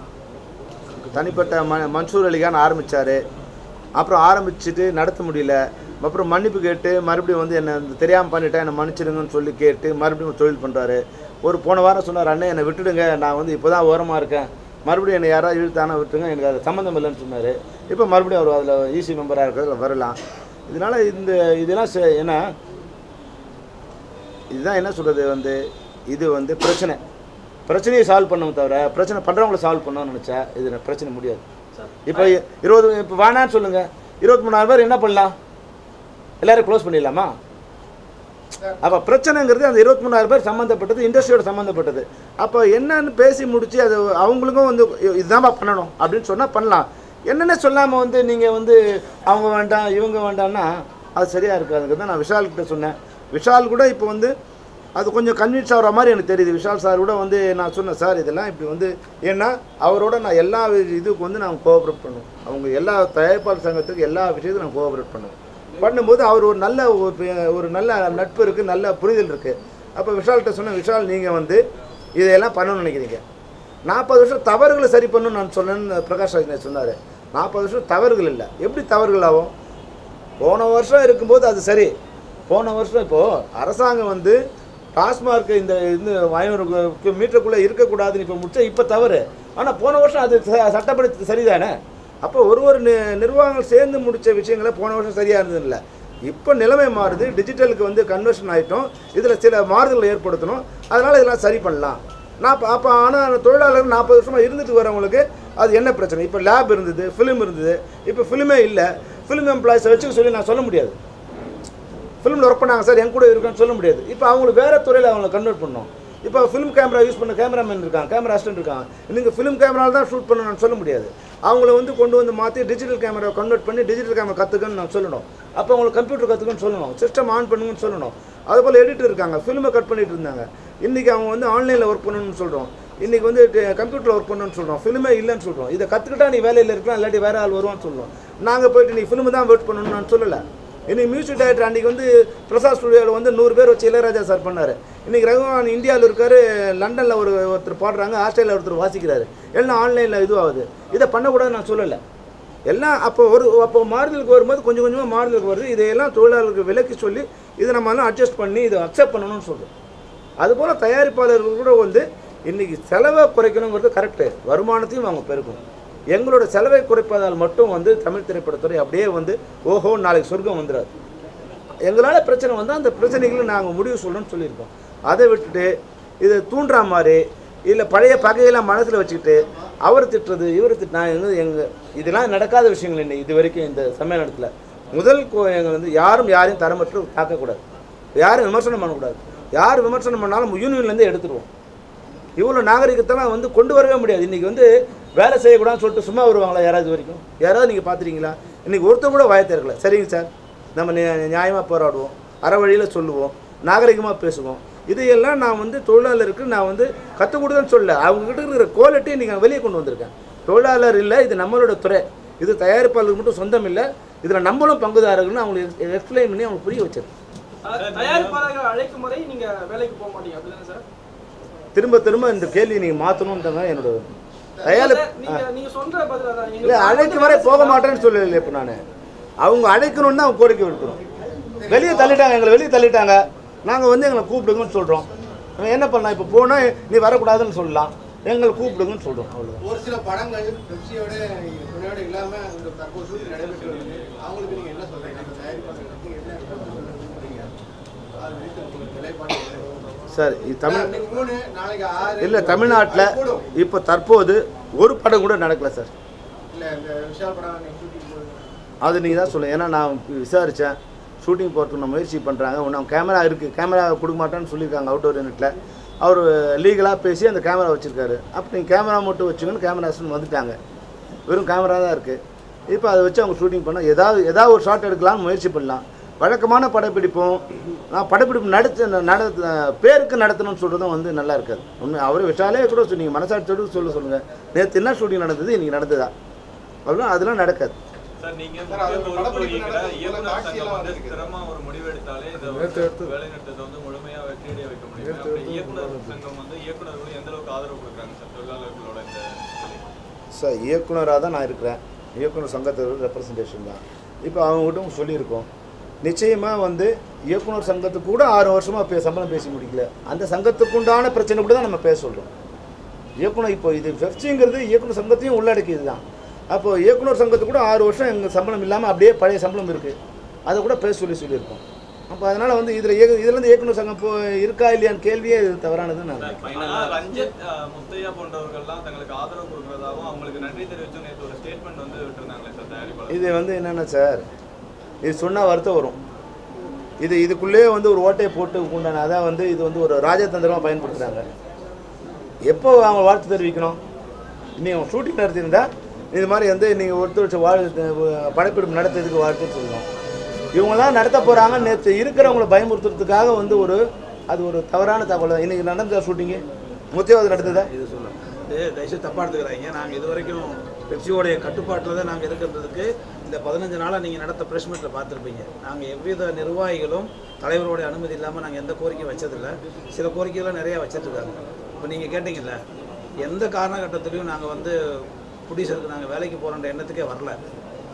தனிப்பட்ட ம மன்சூர் அலிகான் ஆரம்பித்தார் அப்புறம் ஆரம்பிச்சுட்டு நடத்த முடியல அப்புறம் மன்னிப்பு கேட்டு மறுபடியும் வந்து என்னை தெரியாமல் பண்ணிட்டேன் என்னை மன்னிச்சிடுங்கன்னு சொல்லி கேட்டு மறுபடியும் தொழில் பண்ணுறாரு ஒரு போன வாரம் சொன்னார் அண்ணே என்னை விட்டுடுங்க நான் வந்து இப்போ தான் ஓரமாக இருக்கேன் மறுபடியும் என்னை யாராவது இழுத்தானா விட்டுங்க எனக்கு அது சம்மந்தம் இல்லைன்னு சொன்னார் இப்போ மறுபடியும் அவர் அதில் ஈசி மெம்பராக இருக்கிறதுல வரலாம் இதனால் இந்த இதெல்லாம் செ- ஏன்னா இதுதான் என்ன சொல்கிறது வந்து இது வந்து பிரச்சனை பிரச்சனையை சால்வ் பண்ணணும் தவிர பிரச்சனை பண்ணுறவங்கள சால்வ் பண்ணணும்னு நினச்சா இது பிரச்சனை முடியாது இப்போ இருபது இப்போ வேணான்னு சொல்லுங்கள் இருபத்தி மூணாயிரம் பேர் என்ன பண்ணலாம் எல்லாரும் க்ளோஸ் பண்ணிடலாமா அப்போ பிரச்சனைங்கிறது அந்த இருபத்தி மூணாயிரம் பேர் சம்மந்தப்பட்டது இண்டஸ்ட்ரியோட சம்மந்தப்பட்டது அப்போ என்னன்னு பேசி முடிச்சு அது அவங்களுக்கும் வந்து இதுதான்ப்பா பண்ணணும் அப்படின்னு சொன்னால் பண்ணலாம் என்னென்ன சொல்லாமல் வந்து நீங்கள் வந்து அவங்க வேண்டாம் இவங்க வேண்டாம்னா அது சரியாக இருக்காதுங்கிறது தான் நான் விஷால் கிட்ட சொன்னேன் விஷால் கூட இப்போ வந்து அது கொஞ்சம் கன்வின்ஸ் ஆகிற மாதிரி எனக்கு தெரியுது விஷால் சார் கூட வந்து நான் சொன்னேன் சார் இதெல்லாம் இப்படி வந்து ஏன்னா அவரோட நான் எல்லா வி- இதுக்கு வந்து நான் கோஆப்ரேட் பண்ணுவேன் அவங்க எல்லா தயாரிப்பாளர் சங்கத்துக்கு எல்லா விஷயத்துக்கும் நான் கோஆப்ரேட் பண்ணுவேன் பண்ணும்போது அவர் ஒரு நல்ல ஒரு பே- ஒரு நல்ல நட்பு இருக்குது நல்ல புரிதல் இருக்குது அப்போ விஷால்கிட்ட சொன்னேன் விஷால் நீங்கள் வந்து இதையெல்லாம் பண்ணணும்னு நினைக்கிறீங்க நாற்பது வருஷம் தவறுகளை சரி பண்ணணும்னு நான் சொன்னேன்னு பிரகாஷ் ராஜ் சொன்னார் நாற்பது வருஷம் தவறுகள் இல்லை எப்படி தவறுகள் ஆகும் போன வருஷம் இருக்கும்போது அது சரி போன வருஷம் இப்போது அரசாங்கம் வந்து டாஸ்மார்க் இந்த இந்த ஐநூறு மீட்டருக்குள்ளே இருக்கக்கூடாதுன்னு இப்போ முடிச்சா இப்போ தவறு ஆனால் போன வருஷம் அது ச- சட்டப்படி சரிதானே அப்போ ஒரு ஒரு நி நிர்வாகங்கள் சேர்ந்து முடித்த விஷயங்களை போன வருஷம் சரியாக இருந்தது இல்லை இப்போ நிலைமை மாறுது டிஜிட்டலுக்கு வந்து கன்வர்ஷன் ஆகிட்டோம் இதில் சில மாறுதல் ஏற்படுத்தணும் அதனால் இதெல்லாம் சரி பண்ணலாம் நான் அப்போ ஆனால் தொழிலாளர்கள் நாற்பது வருஷமாக இருந்துட்டு வரவங்களுக்கு அது என்ன பிரச்சனை இப்போ லேப் இருந்தது ஃபிலிம் இருந்தது இப்போ ஃபிலிமே இல்லை ஃபிலிம் எம்ப்ளாயிஸை வச்சுக்க சொல்லி நான் சொல்ல முடியாது ஃபிலிமில் ஒர்க் பண்ணாங்க சார் என் கூட இருக்குன்னு சொல்ல முடியாது இப்போ அவங்களுக்கு வேறு துறையில் அவங்கள கன்வெர்ட் பண்ணோம் இப்போ ஃபிலிம் கேமரா யூஸ் பண்ண கேமராமேன் இருக்காங்க கேமரா அசிஸ்டன்ட் இருக்காங்க நீங்கள் ஃபிலிம் கேமராவில் தான் ஷூட் பண்ணணும்னு சொல்ல முடியாது அவங்கள வந்து கொண்டு வந்து மாற்றி டிஜிட்டல் கேமரா கன்வெர்ட் பண்ணி டிஜிட்டல் கேமரா கற்றுக்கன்னு நான் சொல்லணும் அப்போ அவங்களுக்கு கம்ப்யூட்டர் கற்றுக்கன்னு சொல்லணும் சிஸ்டம் ஆன் பண்ணுங்கன்னு சொல்லணும் அதுபோல் எடிட்டர் இருக்காங்க ஃபிலிமை கட் பண்ணிட்டு இருந்தாங்க இன்றைக்கி அவங்க வந்து ஆன்லைனில் ஒர்க் பண்ணணும்னு சொல்கிறோம் இன்றைக்கி வந்து கம்ப்யூட்டரில் ஒர்க் பண்ணணும்னு சொல்கிறோம் ஃபிலிமே இல்லைன்னு சொல்கிறோம் இதை கற்றுக்கிட்டா நீ வேலையில் இருக்கலாம் இல்லாட்டி வேறு ஆள் வருவான்னு சொல்லுவோம் நாங்கள் போயிட்டு நீ ஃபிலிமு தான் ஒர்க் பண்ணணும்னு நான் சொல்லலை இன்னைக்கு மியூசிக் டைரக்டர் அன்றைக்கி வந்து பிரசாத் ஸ்டுடியோவில் வந்து நூறு பேர் வச்சு இளையராஜா சார் பண்ணார் இன்றைக்கி ரகுமான் இந்தியாவில் இருக்காரு லண்டனில் ஒரு ஒருத்தர் பாடுறாங்க ஆஸ்திரேலியா ஒருத்தர் வாசிக்கிறாரு எல்லாம் ஆன்லைனில் இதுவாகுது இதை பண்ணக்கூடாதுன்னு நான் சொல்லலை எல்லாம் அப்போ ஒரு அப்போ மாறுதலுக்கு வரும்போது கொஞ்சம் கொஞ்சமாக மாறுதலுக்கு வருது இதையெல்லாம் தொழிலாளர்களுக்கு விலக்கி சொல்லி இதை நம்ம எல்லாம் அட்ஜஸ்ட் பண்ணி இதை அக்செப்ட் பண்ணணும்னு சொல்கிறோம் அதுபோல் தயாரிப்பாளர்கள் கூட வந்து இன்றைக்கி செலவை குறைக்கணுங்கிறது கரெக்டு வருமானத்தையும் அவங்க பெருக்கணும் எங்களோட செலவை குறைப்பதால் மட்டும் வந்து தமிழ் திரைப்படத்துறை அப்படியே வந்து ஓஹோ நாளைக்கு சொர்க்கம் வந்துடாது எங்களால் பிரச்சனை வந்தால் அந்த பிரச்சனைகளை நாங்கள் முடிவு சொல்லணும்னு சொல்லியிருக்கோம் அதை விட்டுட்டு இதை தூண்டுற மாதிரி இல்லை பழைய பகையெல்லாம் மனசில் வச்சுக்கிட்டு அவர் திட்டுறது இவர் திட்டு நான் எங்க எங்கள் இதெல்லாம் நடக்காத விஷயங்கள் இல்லை இது வரைக்கும் இந்த சம்மேளனத்தில் முதல் கோ- எங்கள் வந்து யாரும் யாரையும் தரமற்று தாக்கக்கூடாது யாரும் விமர்சனம் பண்ணக்கூடாது யார் விமர்சனம் பண்ணாலும் யூனியன்லேருந்து எடுத்துருவோம் இவ்வளோ நாகரிகத்தெல்லாம் வந்து கொண்டு வரவே முடியாது இன்றைக்கி வந்து வேலை செய்யக்கூடாதுன்னு சொல்லிட்டு சும்மா வருவாங்களா யாராவது இது வரைக்கும் யாராவது நீங்கள் பார்த்துறீங்களா இன்றைக்கி ஒருத்தர் கூட வாய திறக்கல சரிங்க சார் நம்ம நியாயமாக போராடுவோம் அற வழியில் சொல்லுவோம் நாகரிகமாக பேசுவோம் இதையெல்லாம் நான் வந்து தொழிலாளருக்கு நான் வந்து கற்றுக் கொடுத்தேன்னு சொல்ல அவங்ககிட்ட இருக்கிற குவாலிட்டியை நீங்கள் வெளியே கொண்டு வந்திருக்கேன் தொழிலாளர் இல்லை இது நம்மளோட துறை இது தயாரிப்பாளருக்கு மட்டும் சொந்தம் இல்லை இதில் நம்மளும் பங்குதாரர்கள்னு அவங்களுக்கு எக்ஸ்பிளைன் பண்ணி அவங்களுக்கு புரிய வச்சிருக்கேன் அஹ் தயாரிப்பாளர்கள் அழைக்கும் முறை நீங்க வேலைக்கு போக மாட்டீங்க அப்படிதானே சார் திரும்ப திரும்ப இந்த கேள்வியை நீங்கள் மாற்றணுன்றத என்னோட தயாரி சார், நீங்க நீங்க சொல்ற பதில் அதான். இல்லை எங்களுக்கு அழைக்கும் வரை போக மாட்டேன்னு சொல்லல இப்போ நான் அவங்க அழைக்கணும்னு தான் அவங்க கோரிக்கை விடுக்கிறோம் வெளியே தள்ளிட்டாங்க எங்களை வெளியே தள்ளிட்டாங்க நாங்கள் வந்து எங்களை கூப்பிடுங்கன்னு சொல்கிறோம் என்ன பண்ணலாம் இப்போ போனால் நீ வரக்கூடாதுன்னு சொல்லலாம் எங்களை கூப்பிடுங்கன்னு சொல்கிறோம் அவ்வளோதான் ஒரு சில படங்கள் பெப்சியோட துணையோட இல்லாம இந்த தற்போது ஷூட்டிங் நடைபெற்று வருது அவங்களுக்கு நீங்க என்ன சொல்றீங்க அந்த தயாரிப்பாளர்களுக்கு என்ன சொல்றீங்க அது குறித்து உங்களுக்கு நிலைப்பாடு என்ன? சார் இது தமிழ் இன்னைக்கு மூணு நாளைக்கு ஆறு இல்லை தமிழ்நாட்டில் கூடும். இப்போ தற்போது ஒரு படம் கூட நடக்கல சார் இல்ல இந்த விஷால் படம் நீங்க ஷூட்டிங் போகுது அது நீங்கள் தான் சொல்லுங்கள் ஏன்னா நான் விசாரித்தேன் ஷூட்டிங் போகிறதுக்கு நான் முயற்சி பண்ணுறாங்க ஒன்றும் கேமரா இருக்குது கேமரா கொடுக்க மாட்டேன்னு சொல்லியிருக்காங்க அவுட்டோர் யூனிட்டில் அவர் லீகலாக பேசி அந்த கேமரா வச்சுருக்காரு அப்போ நீங்கள் கேமரா மட்டும் வச்சுக்கணும் கேமரா அசிஸ்டன்ட் வந்துட்டாங்க வெறும் கேமரா தான் இருக்குது இப்போ அதை வச்சு அவங்க ஷூட்டிங் பண்ணால் ஏதாவது ஏதாவது ஒரு ஷாட் எடுக்கலாம்னு முயற்சி பண்ணலாம் வழக்கமான படப்பிடிப்பும் நான் படப்பிடிப்பு நடத்த நட பேருக்கு நடத்தணும்னு சொல்கிறதும் வந்து நல்லா இருக்காது உண்மை அவரே விஷாலே கூட சொன்னீங்க மனசாட்சியோடு சொல்ல சொல்லுங்கள் நேற்று என்ன ஷூட்டிங் நடந்தது இன்னைக்கு நடந்ததா அதெல்லாம் அதெல்லாம் நடக்காது சார் நீங்க சார், அது முக்கிய படப்பிடிப்பு பொறுப்பு வகிக்கிற நடந்தது. இயக்குனர் காட்சியெல்லாம் சங்கம் வந்து வந்திருக்கு. ஸ்திரமா ஒரு முடிவு எடுத்தாலே இதை வேலை நிறுத்தத்தை வந்து முழுமையா வெற்றியடைய வைக்க முடியும் அப்படி இயக்குனர் சங்கம் வந்து இயக்குனர்களும் எந்த அளவுக்கு ஆதரவு கொடுக்குறாங்க சார் தொழிலாளர்களோட இந்த நிலைக்கு? சார் இயக்குனராக தான் நான் இருக்கிறேன் இயக்குனர் சங்கத்தோட ரெப்ரசன்டேஷன் தான் இப்போ அவங்ககிட்ட சொல்லியிருக்கோம் நிச்சயமாக வந்து இயக்குனர் சங்கத்துக்கு கூட ஆறு வருஷமாக பே சம்பளம் பேசி முடிக்கல அந்த சங்கத்துக்கு உண்டான பிரச்சனை கூட தான் நம்ம பேச சொல்கிறோம் இயக்குனர் இப்போ இது ஃபெஃப்சிங்கிறது இயக்குனர் சங்கத்தையும் உள்ளடக்கியது தான் அப்போ இயக்குனர் சங்கத்துக்கு கூட ஆறு வருஷம் எங்கள் சம்பளம் இல்லாமல் அப்படியே பழைய சம்பளம் இருக்குது அதை கூட பேச சொல்லி சொல்லியிருக்கோம் அப்போ அதனால் வந்து இதில் இயக்கு இதுலேருந்து இயக்குனர் சங்கம் இப்போ இருக்கா இல்லையான்னு கேள்வியே இது தவறானதுன்னு நான் சார், நினைக்கிறேன். ஆனா ரஞ்சித் அஹ், முத்தையா போன்றவர்கள்லாம் தங்களுக்கு ஆதரவு கொடுக்கறதாகவும் அவங்களுக்கு நன்றி தெரிவிச்சு நேற்று ஒரு ஸ்டேட்மெண்ட் வந்து விட்டுருந்தாங்களே சார் தயாரிப்பாளர் இது வந்து என்னென்ன சார் இது சொன்னால் வருத்தம் வரும் இது இதுக்குள்ளேயே வந்து ஒரு ஓட்டையை போட்டு உண்டான அதான் வந்து இது வந்து ஒரு ராஜதந்திரமாக பயன்படுத்துகிறாங்க எப்போ அவங்க வாழ்த்து தெரிவிக்கணும் இன்னைக்கு அவங்க ஷூட்டிங் நடத்தியிருந்தா இது மாதிரி வந்து நீங்கள் ஒருத்தர் வச்சு வாழ் படப்பிடிப்பு நடத்துறதுக்கு வாழ்த்து சொல்லணும் இவங்களாம் நடத்த போகிறாங்க நேற்று இருக்கிறவங்கள பயமுறுத்துறதுக்காக வந்து ஒரு அது ஒரு தவறான தகவல் தான் இன்றைக்கி நடந்த ஷூட்டிங்கு முத்தியாவது நடந்ததா இது சொல்லலாம் இது தயவுசெய்து தப்பாக எடுத்துக்கிறாங்க நாங்கள் இது வரைக்கும் பெப்சியோடைய கட்டுப்பாட்டில் தான் நாங்கள் இருக்கிறதுக்கு இந்த பதினஞ்சு நாளாக நீங்கள் நடத்த ப்ரெஸ் மீட்டில் பார்த்துருப்பீங்க நாங்கள் எவ்வித நிர்வாகிகளும் தலைவருடைய அனுமதி இல்லாமல் நாங்கள் எந்த கோரிக்கையும் வச்சதில்லை சில கோரிக்கைகளும் நிறையா வச்சிட்ருக்காங்க இப்போ நீங்கள் கேட்டிங்கல்ல எந்த காரணகட்டத்திலையும் நாங்கள் வந்து ப்ரொடியூசருக்கு நாங்கள் வேலைக்கு போகிறோன்ற எண்ணத்துக்கே வரல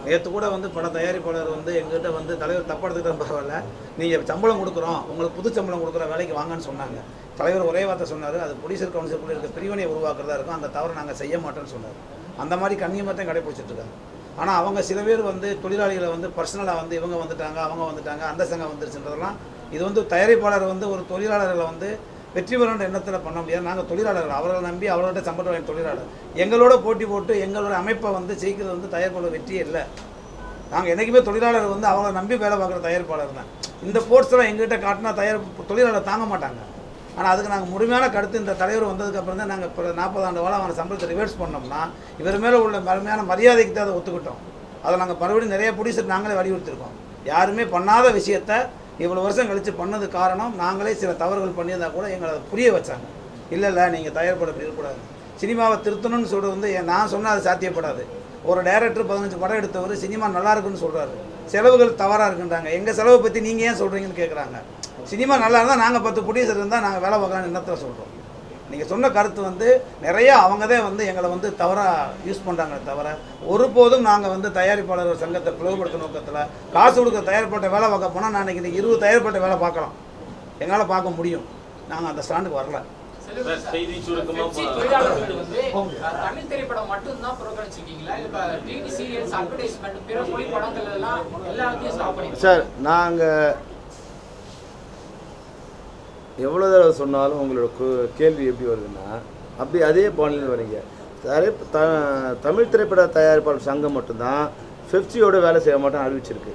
நேற்று கூட வந்து பட தயாரிப்பாளர் வந்து எங்ககிட்ட வந்து தலைவர் தப்பா எடுத்துக்கிட்ட பரவாயில்ல நீங்கள் சம்பளம் கொடுக்குறோம் உங்களுக்கு புது சம்பளம் கொடுக்குற வேலைக்கு வாங்கன்னு சொன்னாங்க தலைவர் ஒரே வார்த்தை சொன்னார் அது ப்ரொடியூசர் கவுன்சிலுக்குள்ள இருக்க பிரிவினை உருவாக்குறதா இருக்கும் அந்த தவறை நாங்கள் செய்ய மாட்டோம்னு சொன்னார் அந்த மாதிரி கண்ணியமாகத்தான் கடைபிடிச்சிட்டு இருக்காங்க ஆனால் அவங்க சில பேர் வந்து தொழிலாளிகளை வந்து பர்சனலாக வந்து இவங்க வந்துட்டாங்க அவங்க வந்துட்டாங்க அந்த சங்கம் வந்துருச்சுன்றதெல்லாம் இது வந்து தயாரிப்பாளர் வந்து ஒரு தொழிலாளர்களை வந்து வெற்றி பெறன்ற எண்ணத்தில் பண்ண முடியாது நாங்கள் தொழிலாளர்கள் அவர்களை நம்பி அவர்களோட சம்பளம் வாங்கி தொழிலாளர் எங்களோட போட்டி போட்டு எங்களோட அமைப்பை வந்து ஜெயிக்கிறது வந்து தயாரிப்பாளர் வெற்றியே இல்லை நாங்கள் என்றைக்குமே தொழிலாளர் வந்து அவங்கள நம்பி வேலை பார்க்குற தயாரிப்பாளர் தான் இந்த போர்ட்ஸ்லாம் எங்ககிட்ட காட்டினா தயார் தொழிலாளர் தாங்க மாட்டாங்க ஆனால் அதுக்கு நாங்கள் முழுமையான கருத்து இந்த தலைவர் வந்ததுக்கப்புறம் தான் நாங்கள் இப்போ நாற்பது ஆண்டு காலம் அவனை சம்பளத்தை ரிவர்ஸ் பண்ணோம்னா இவர் மேலே உள்ள முழுமையான மரியாதைக்கு தான் அதை ஒத்துக்கிட்டோம் அதை நாங்கள் மறுபடியும் நிறைய ப்ரொடியூசர் நாங்களே வலியுறுத்திருக்கோம் யாருமே பண்ணாத விஷயத்த இவ்வளோ வருஷம் கழித்து பண்ணது காரணம் நாங்களே சில தவறுகள் பண்ணியிருந்தா கூட எங்களை அதை புரிய வச்சாங்க இல்லை இல்லை நீங்கள் தயார்பட இப்படி இருக்கக்கூடாது சினிமாவை திருத்தணும்னு சொல்கிறது வந்து என் நான் சொன்னால் அது சாத்தியப்படாது ஒரு டைரக்டர் பதினஞ்சு படம் எடுத்தவர் சினிமா நல்லா இருக்குன்னு சொல்கிறாரு செலவுகள் தவறாக இருக்குன்றாங்க எங்கள் செலவை பற்றி நீங்கள் ஏன் சொல்கிறீங்கன்னு கேட்குறாங்க சினிமா நல்லா இருந்தால் நாங்கள் பத்து ப்ரொடியூசர் இருந்தால் நாங்கள் வேலை பார்க்கலாம்னு எண்ணத்தில் சொல்கிறோம் நீங்கள் சொன்ன கருத்து வந்து நிறைய அவங்க தான் வந்து எங்களை வந்து தவறாக யூஸ் பண்ணுறாங்களே தவிர ஒருபோதும் நாங்கள் வந்து தயாரிப்பாளர் சங்கத்தை பிளவுபடுத்த நோக்கத்தில் காசு கொடுக்க தயாரிப்பாட்ட வேலை பார்க்க போனால் நான் இன்னைக்கு இருபது தயாரிப்பாட்ட வேலை பார்க்கலாம் எங்களால் பார்க்க முடியும் நாங்கள் அந்த ஸ்டாண்டுக்கு வரல சார், செய்தி சுருக்கமா பெப்சி போ- தொழிலாளர்கள் வந்து அஹ், தமிழ் திரைப்படம் மட்டும்தான் புறக்கணிச்சிருக்கீங்களா இல்ல இப்ப டிவி சீரியல்ஸ் அட்வர்டைஸ்மெண்ட் பிற மொழி படங்கள் எல்லாம் எல்லாத்தையும் ஸ்டாப் பண்ணி சார் நாங்கள் எவ்வளோ தடவை சொன்னாலும் உங்களோட கு- கேள்வி எப்படி வருதுன்னா அப்படி அதே பாணியில் வரீங்க தரை த தமிழ் திரைப்பட தயாரிப்பாளர் சங்கம் மட்டும்தான் ஃபிஃப்டியோட வேலை செய்ய மாட்டோம் அறிவிச்சிருக்கு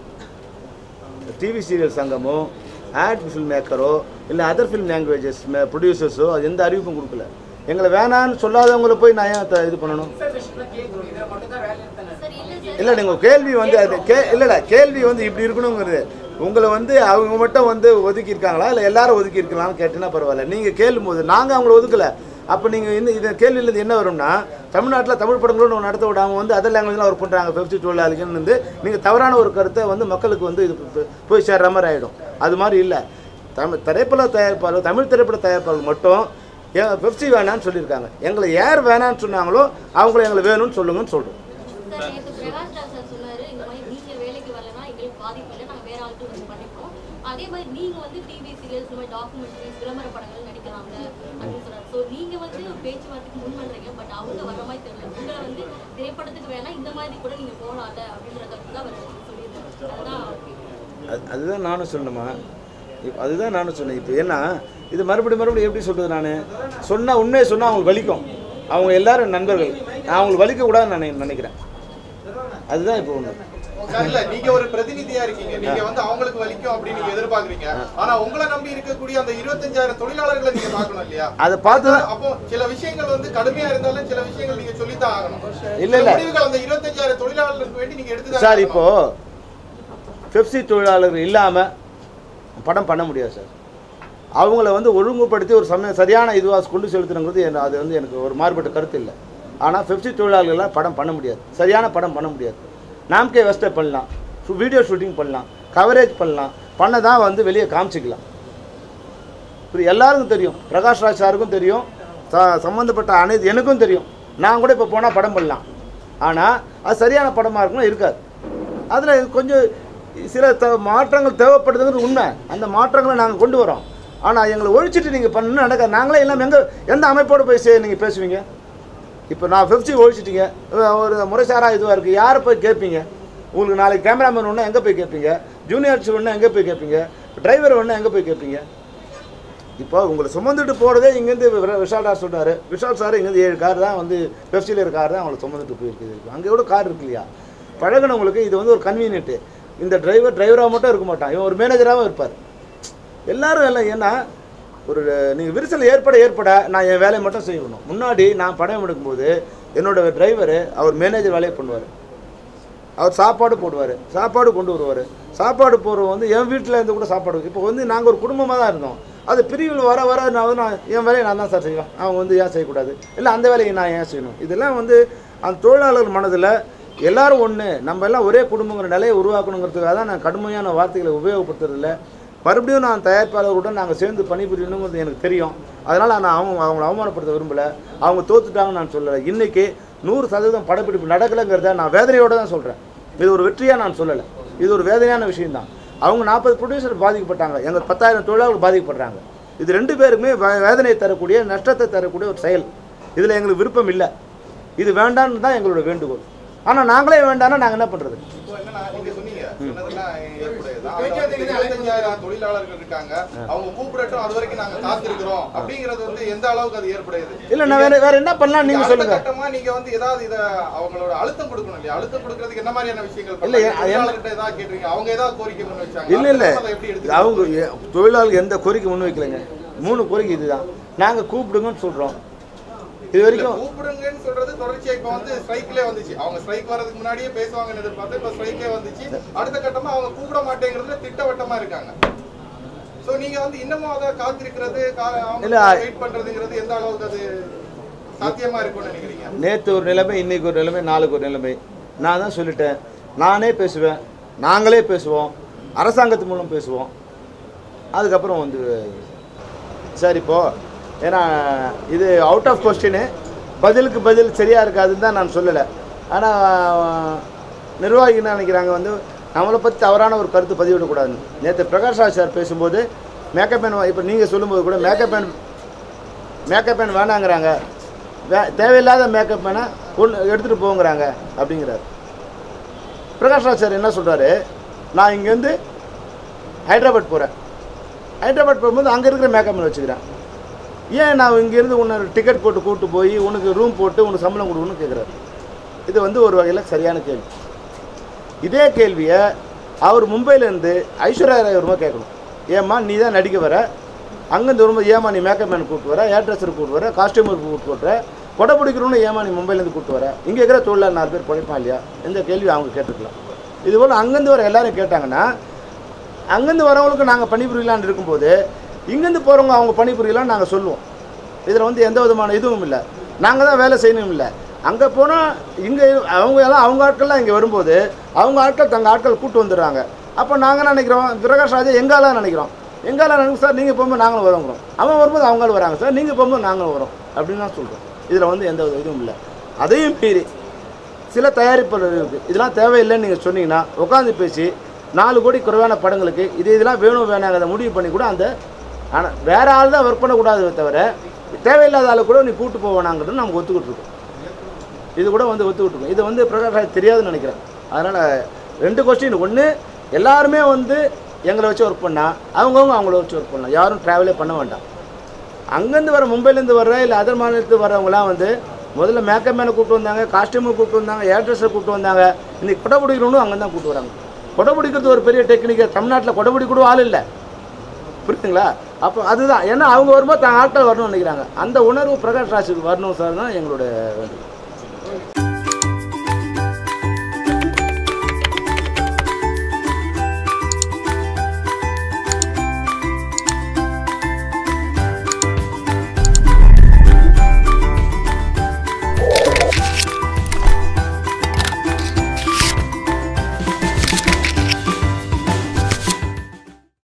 டிவி சீரியல் சங்கமோ ஆட் ஃபில்ம் மேக்கரோ இல்லை அதர் ஃபில்ம் லாங்குவேஜஸ் ப்ரொடியூசர்ஸோ அது எந்த அறிவிப்பும் கொடுக்கல எங்களை வேணான்னு சொல்லாதவங்களை போய் நான் ஏன் த- இது பண்ணணும் இன்ஃபர்மேஷன்ல கேட்கணும் இதுல மட்டும் தான் வேலை எடுத்தேன் சார் இல்ல சார் இல்லை நீங்கள் கேள்வி வந்து அது கே இல்லை இல்லை கேள்வி வந்து இப்படி இருக்கணுங்கிறது உங்களை வந்து அவங்க மட்டும் வந்து ஒதுக்கி இருக்காங்களா இல்லை எல்லாரும் ஒதுக்கி இருக்கலாம்னு கேட்டீங்கன்னா பரவாயில்ல நீங்கள் கேளும்போது நாங்கள் அவங்கள ஒதுக்கலை அப்போ நீங்கள் இந்த இந்த கேள்வியிலேருந்து என்ன வரும்னா தமிழ்நாட்டில் தமிழ் படங்களோட ஒன்று நடத்த விடாம வந்து அதர் லாங்குவேஜ்லாம் ஒர்க் பண்ணுறாங்க ஃபிஃப்டி தொழிலாளிகள்னு வந்து நீங்கள் தவறான ஒரு கருத்தை வந்து மக்களுக்கு வந்து இது போ- போய் சேர்ற மாதிரி ஆகிடும் அது மாதிரி இல்லை தமிழ் திரைப்பட தயாரிப்பாளர் தமிழ் திரைப்பட தயாரிப்பாளர் மட்டும் ஏன் பெப்சி வேணான்னு சொல்லியிருக்காங்க எங்களை யார் வேணான்னு சொன்னாங்களோ அவங்கள எங்களை வேணும்னு சொல்லுங்கன்னு சொல்கிறோம் சார் நேற்று பிரகாஷ் ராஜ் சார் சொன்னாரு இந்த மாதிரி நீங்க வேலைக்கு வரலன்னா எங்களுக்கு பாதிப்பு இல்லை நாங்க வேற ஆளுக்கு வந்து பண்ணிப்போம் அதே மாதிரி நீங்க வந்து டிவி சீரியல்ஸ் இந்த மாதிரி டாக்குமெண்ட்ரிஸ் விளம்பர படங்கள் நடிக்கிறாங்க அப்படின்னு சொல்றாரு ஸோ நீங்க வந்து பேச்சுவார்த்தைக்கு முன் பண்றீங்க பட் அவங்க வர மாதிரி தெரியல உங்களை வந்து திரைப்படத்துக்கு வேணா இந்த மாதிரி கூட நீங்க போகலாம்ல அப்படின்ற கருத்து தான் அவர் சொல்லியிருந்தாரு அதுதான் கேட்கிறேன். அது அதுதான் நானும் சொன்னேம்மா இப்ப அதுதான் நானும் சொன்னேன் இப்போ ஏன்னா இது மறுபடியும் மறுபடியும் எப்படி சொல்கிறது நான் சொன்னால் உண்மையை சொன்னால் அவங்களுக்கு வலிக்கும் அவங்க எல்லாரும் நண்பர்கள் நான் அவங்களுக்கு வலிக்கக்கூடாதுன்னு நான் நினைக்கிறேன் அதுதான் இப்போ ஒன்று சார், இல்ல நீங்க ஒரு பிரதிநிதியா இருக்கீங்க நீங்க வந்து அவங்களுக்கு வலிக்கும் அப்படின்னு நீங்க எதிர்பார்க்கறீங்க ஆனா உங்களை நம்பி இருக்கக்கூடிய அந்த இருபத்தஞ்சாயிரம் தொழிலாளர்களை நீங்க பார்க்கணும் இல்லையா அதை பார்த்து தான் அப்போ சில விஷயங்கள் வந்து கடுமையா இருந்தாலும் சில விஷயங்கள் நீங்க சொல்லித்தான் ஆகணும் இல்ல, இல்ல. சில முடிவுகள் அந்த இருபத்தஞ்சாயிரம் தொழிலாளர்களுக்கு வேண்டி நீங்க எடுத்து சார் இப்போ பெப்சி தொழிலாளர்கள் இல்லாமல் படம் பண்ண முடியாது சார் அவங்கள வந்து ஒழுங்குபடுத்தி ஒரு சமய சரியான இதுவாக கொண்டு செலுத்தணுங்கிறது என்ன- அது வந்து எனக்கு ஒரு மாறுபட்ட கருத்து இல்லை ஆனால் பெப்சி தொழிலாளர்களால் படம் பண்ண முடியாது சரியான படம் பண்ண முடியாது நாம்கே வெஸ்டை பண்ணலாம் வீடியோ ஷூட்டிங் பண்ணலாம் கவரேஜ் பண்ணலாம் பண்ண தான் வந்து வெளியே காமிச்சிக்கலாம் இது எல்லாருக்கும் தெரியும் பிரகாஷ் ராஜ் சாருக்கும் தெரியும் ச- சம்மந்தப்பட்ட அனைத்து எனக்கும் தெரியும் நான் கூட இப்போ போனால் படம் பண்ணலாம் ஆனால் அது சரியான படமாக இருக்கணும் இருக்காது அதில் கொஞ்சம் சில த மாற்றங்கள் தேவைப்படுதுங்கிறது உண்மை அந்த மாற்றங்களை நாங்கள் கொண்டு வரோம் ஆனால் எங்களை ஒழிச்சிட்டு நீங்கள் பண்ணணும் நடக்காது நாங்களே எல்லாம் எங்கே எந்த அமைப்போடு போய் சே நீங்கள் பேசுவீங்க இப்போ நான் ஃபிஃப்டி ஒழிச்சிட்டீங்க அஹ் ஒரு முறைசாரா இதுவாக இருக்குது யாரை போய் கேட்பீங்க உங்களுக்கு நாளைக்கு கேமராமேன் ஒன்று எங்கே போய் கேட்பீங்க ஜூனியர்ஸ் ஒன்று எங்கே போய் கேட்பீங்க டிரைவர் ஒன்று எங்கே போய் கேட்பீங்க இப்போ உங்களை சுமந்துட்டு போகிறதே இங்கேருந்து வி- விஷால் ராஜ் சொன்னார் விஷால் சார் இங்கேருந்து ஏழு கார் தான் வந்து பெப்சியில் இருக்க கார் தான் அவங்களை சுமந்துட்டு போயிருக்குது அங்கே கூட கார் இருக்கு இல்லையா பழகினவங்களுக்கு இது வந்து ஒரு கன்வீனியன்ட்டு இந்த டிரைவர் டிரைவராக மட்டும் இருக்க மாட்டான் இவன் ஒரு மேனேஜராகவும் இருப்பார் எல்லாரும் எல்லாம் ஏன்னா ஒரு நீங்கள் விரிசல் ஏற்பட ஏற்பட நான் என் வேலையை மட்டும் செய்யணும் முன்னாடி நான் படம் எடுக்கும்போது என்னோட டிரைவர் அவர் மேனேஜர் வேலையை பண்ணுவார் அவர் சாப்பாடு போடுவார் சாப்பாடு கொண்டு வருவார் சாப்பாடு போடுறவங்க வந்து என் வீட்டில் இருந்து கூட சாப்பாடு இப்போ வந்து நாங்கள் ஒரு குடும்பமாக தான் இருந்தோம் அது பிரிவில் வர வர நான் வந்து நான் என் வேலையை நான் தான் சார் செய்வேன் அவங்க வந்து ஏன் செய்யக்கூடாது இல்லை அந்த வேலையை நான் ஏன் செய்யணும் இதெல்லாம் வந்து அந்த தொழிலாளர் மனதில் எல்லாரும் ஒன்று நம்ம எல்லாம் ஒரே குடும்பங்கிற நிலையை உருவாக்கணுங்கிறதுக்காக தான் நான் கடுமையான வார்த்தைகளை உபயோகப்படுத்துறதில்ல மறுபடியும் நான் தயாரிப்பாளருடன் நாங்கள் சேர்ந்து பணிபுரியணுங்கிறது எனக்கு தெரியும் அதனால் நான் அவங்க அவங்கள அவமானப்படுத்த விரும்பலை அவங்க தோத்துட்டாங்கன்னு நான் சொல்லலை இன்றைக்கி நூறு சதவீதம் படப்பிடிப்பு நடக்கலைங்கிறத நான் வேதனையோடு தான் சொல்கிறேன் இது ஒரு வெற்றியாக நான் சொல்லலை இது ஒரு வேதனையான விஷயம்தான் அவங்க நாற்பது ப்ரொடியூசர் பாதிக்கப்பட்டாங்க எங்கள் பத்தாயிரம் தொழிலாளர்கள் பாதிக்கப்படுறாங்க இது ரெண்டு பேருக்குமே வே- வேதனை தரக்கூடிய நஷ்டத்தை தரக்கூடிய ஒரு செயல் இதில் எங்களுக்கு விருப்பம் இல்லை இது வேண்டான்னு தான் எங்களோட வேண்டுகோள் ஆனால் நாங்களே வேண்டாம்னா நாங்கள் என்ன பண்ணுறது இப்போ என்னன்னா நீங்க சொன்னீங்க சொன்னதெல்லாம் ஏற்புடையதுதான். அதுல வந்து இருபத்தஞ்சாயிரம் தொழிலாளர்கள் இருக்காங்க அவங்க கூப்பிடட்டும் அது வரைக்கும் நாங்க காத்திருக்கிறோம் அப்படிங்கிறது வந்து எந்த அளவுக்கு அது ஏற்புடையது இல்லை நான் வேற வேற என்ன பண்ணலாம் நீங்கள் அடுத்த சொல்லுங்கள் கட்டமா நீங்க வந்து ஏதாவது இத அவங்களோட அழுத்தம் கொடுக்கணும் இல்லையா அழுத்தம் கொடுக்கறதுக்கு என்ன மாதிரியான விஷயங்கள் இல்ல, பண்ணலாம்? அது என்ன- தொழிலாளர்கிட்ட ஏதாவது கேட்டீங்க அவங்க ஏதாவது கோரிக்கை முன் வச்சாங்க இல்லை இல்லை அதை எப்படி எடுத்து அவங்க எ- தொழிலாளர்கள் எந்த கோரிக்கை முன் வைக்கலைங்க மூணு கோரிக்கை இதுதான் நாங்கள் கூப்பிடுங்கன்னு சொல்கிறோம் இது வரைக்கும் கூப்பிடுங்கன்னு சொல்றது தொடர்ச்சியா இப்ப வந்து ஸ்ட்ரைக்லயே வந்துச்சு அவங்க ஸ்ட்ரைக் வர்றதுக்கு முன்னாடியே பேசுவாங்கன்னு எதிர்பார்த்து இப்ப ஸ்ட்ரைக்கே வந்துச்சு அடுத்த கட்டமா அவங்க கூப்பிட மாட்டேங்கிறதுல திட்டவட்டமா இருக்காங்க சோ நீங்க வந்து இன்னமும் அதை காத்திருக்கிறது கா- அவங்க இல்ல, வெயிட் பண்றதுங்கிறது எந்த அளவுக்கு அது சாத்தியமா இருக்கும்னு நினைக்கிறீங்க நேற்று ஒரு நிலைமை இன்னைக்கு ஒரு நிலைமை நாளைக்கு ஒரு நிலைமை நான் தான் சொல்லிட்டேன் நானே பேசுவேன் நாங்களே பேசுவோம் அரசாங்கத்து மூலம் பேசுவோம் அதுக்கப்புறம் வந்து சார் இப்போ ஏன்னா இது அவுட் ஆஃப் கொஸ்டின் பதிலுக்கு பதில் சரியாக இருக்காதுன்னு தான் நான் சொல்லலை ஆனால் நிர்வாகி என்ன நினைக்கிறாங்க வந்து நம்மளை பற்றி தவறான ஒரு கருத்து பதிவிடக்கூடாதுன்னு நேற்று பிரகாஷ் ராஜ் சார் பேசும்போது மேக்கப் மேன் இப்போ நீங்கள் சொல்லும்போது கூட மேக்கப் மேன் மேக்கப் மேன் வேணாங்கிறாங்க வே தேவையில்லாத மேக்கப் மேனை கொண்டு எடுத்துகிட்டு போங்கிறாங்க அப்படிங்கிறார் பிரகாஷ் ராஜ் சார் என்ன சொல்கிறாரு நான் இங்கேருந்து ஹைதராபாத் போகிறேன் ஹைதராபாத் போகும்போது அங்கே இருக்கிற மேக்கப் மேன் வச்சுக்கிறேன் ஏன் நான் இங்கேருந்து உன்னை டிக்கெட் போட்டு கூப்பிட்டு போய் உனக்கு ரூம் போட்டு உனக்கு சம்பளம் கொடுக்கணும்னு கேட்குறாரு இது வந்து ஒரு வகையில் சரியான கேள்வி இதே கேள்வியை அவர் மும்பையிலேருந்து ஐஸ்வர்யா ராய் வருமா கேட்கணும் ஏம்மா நீ தான் நடிக்க வர அங்கேருந்து வரும்போது ஏமா நீ மேக்கப் மேன் கூப்பிட்டு வர ஹேர் ட்ரெஸ்ஸர் கூப்பிட்டு வர காஸ்டியூமர் கூப்பிட்டு வர கொடை பிடிக்கணும்னு ஏமா நீ மும்பையிலேருந்து கூப்பிட்டு வர இங்கே இருக்கிற தொழிலாளர் நாலு பேர் படிப்பான் இல்லையா இந்த கேள்வி அவங்க கேட்டுக்கலாம் இதுபோல் அங்கேருந்து வர எல்லாரும் கேட்டாங்கன்னா அங்கேருந்து வரவங்களுக்கு நாங்கள் பணிபுரியலான்னு இருக்கும்போது இங்கேருந்து போகிறவங்க அவங்க பணிபுரியலான்னு நாங்கள் சொல்லுவோம் இதில் வந்து எந்த விதமான இதுவும் இல்லை நாங்கள் தான் வேலை செய்யணும் இல்லை அங்கே போனால் இங்கே அவங்க எல்லாம் அவங்க ஆட்கள்லாம் இங்கே வரும்போது அவங்க ஆட்கள் தங்க ஆட்கள் கூட்டு வந்துடுறாங்க அப்போ நாங்கள் நினைக்கிறோம் பிரகாஷ் ராஜா எங்காலாம் நினைக்கிறோம் எங்கால நினைக்கும் சார் நீங்கள் போகும்போது நாங்களும் வரோங்கிறோம் அவன் வரும்போது அவங்களும் வராங்க சார் நீங்கள் போகும்போது நாங்களும் வரோம் அப்படின்னு தான் சொல்கிறோம் இதில் வந்து எந்த ஒரு இதுவும் இல்லை அதையும் மீறி சில தயாரிப்பாளர் இருக்குது இதெல்லாம் தேவையில்லைன்னு நீங்கள் சொன்னீங்கன்னா உட்காந்து பேசி நாலு கோடி குறைவான படங்களுக்கு இது இதெல்லாம் வேணும் வேணாங்கிறத முடிவு பண்ணி கூட அந்த ஆனால் வேற ஆள் தான் ஒர்க் பண்ணக்கூடாது தவிர தேவையில்லாத ஆளை கூட நீ கூட்டு போவேனாங்கிறது நமக்கு ஒத்துக்கிட்டு இருக்கோம் இது கூட வந்து ஒத்துக்கிட்டு இருக்கோம் இது வந்து பிரகாஷ் ராஜ் தெரியாதுன்னு நினைக்கிறேன் அதனால் ரெண்டு கொஸ்டின் ஒன்று எல்லாருமே வந்து எங்களை வச்சு ஒர்க் பண்ணால் அவங்கவுங்க அவங்கள வச்சு ஒர்க் பண்ணலாம் யாரும் ட்ராவலே பண்ண வேண்டாம் அங்கேருந்து வர மும்பைலேருந்து வர்ற இல்லை அதர் மாநிலத்துக்கு வரவங்களாம் வந்து முதல்ல மேக்கப் மேனை கூப்பிட்டு வந்தாங்க காஸ்டியூமர் கூப்பிட்டு வந்தாங்க ஏட்ரஸை கூப்பிட்டு வந்தாங்க இன்னைக்கு கொடை பிடிக்கணும்னு அங்கே தான் கூப்பிட்டு வராங்க கொடை பிடிக்கிறது ஒரு பெரிய டெக்னிக்கு தமிழ்நாட்டில் கொடை பிடிக்க கூட ஆள் இல்லை புரியுதுங்களா அப்போ அதுதான் ஏன்னா அவங்க வரும்போது தான் ஆட்கள் வரணும்னு நினைக்கிறாங்க அந்த உணர்வு பிரகாஷ் ராஜுக்கு வரணும் சார் தான் எங்களோட வேண்டுகோள்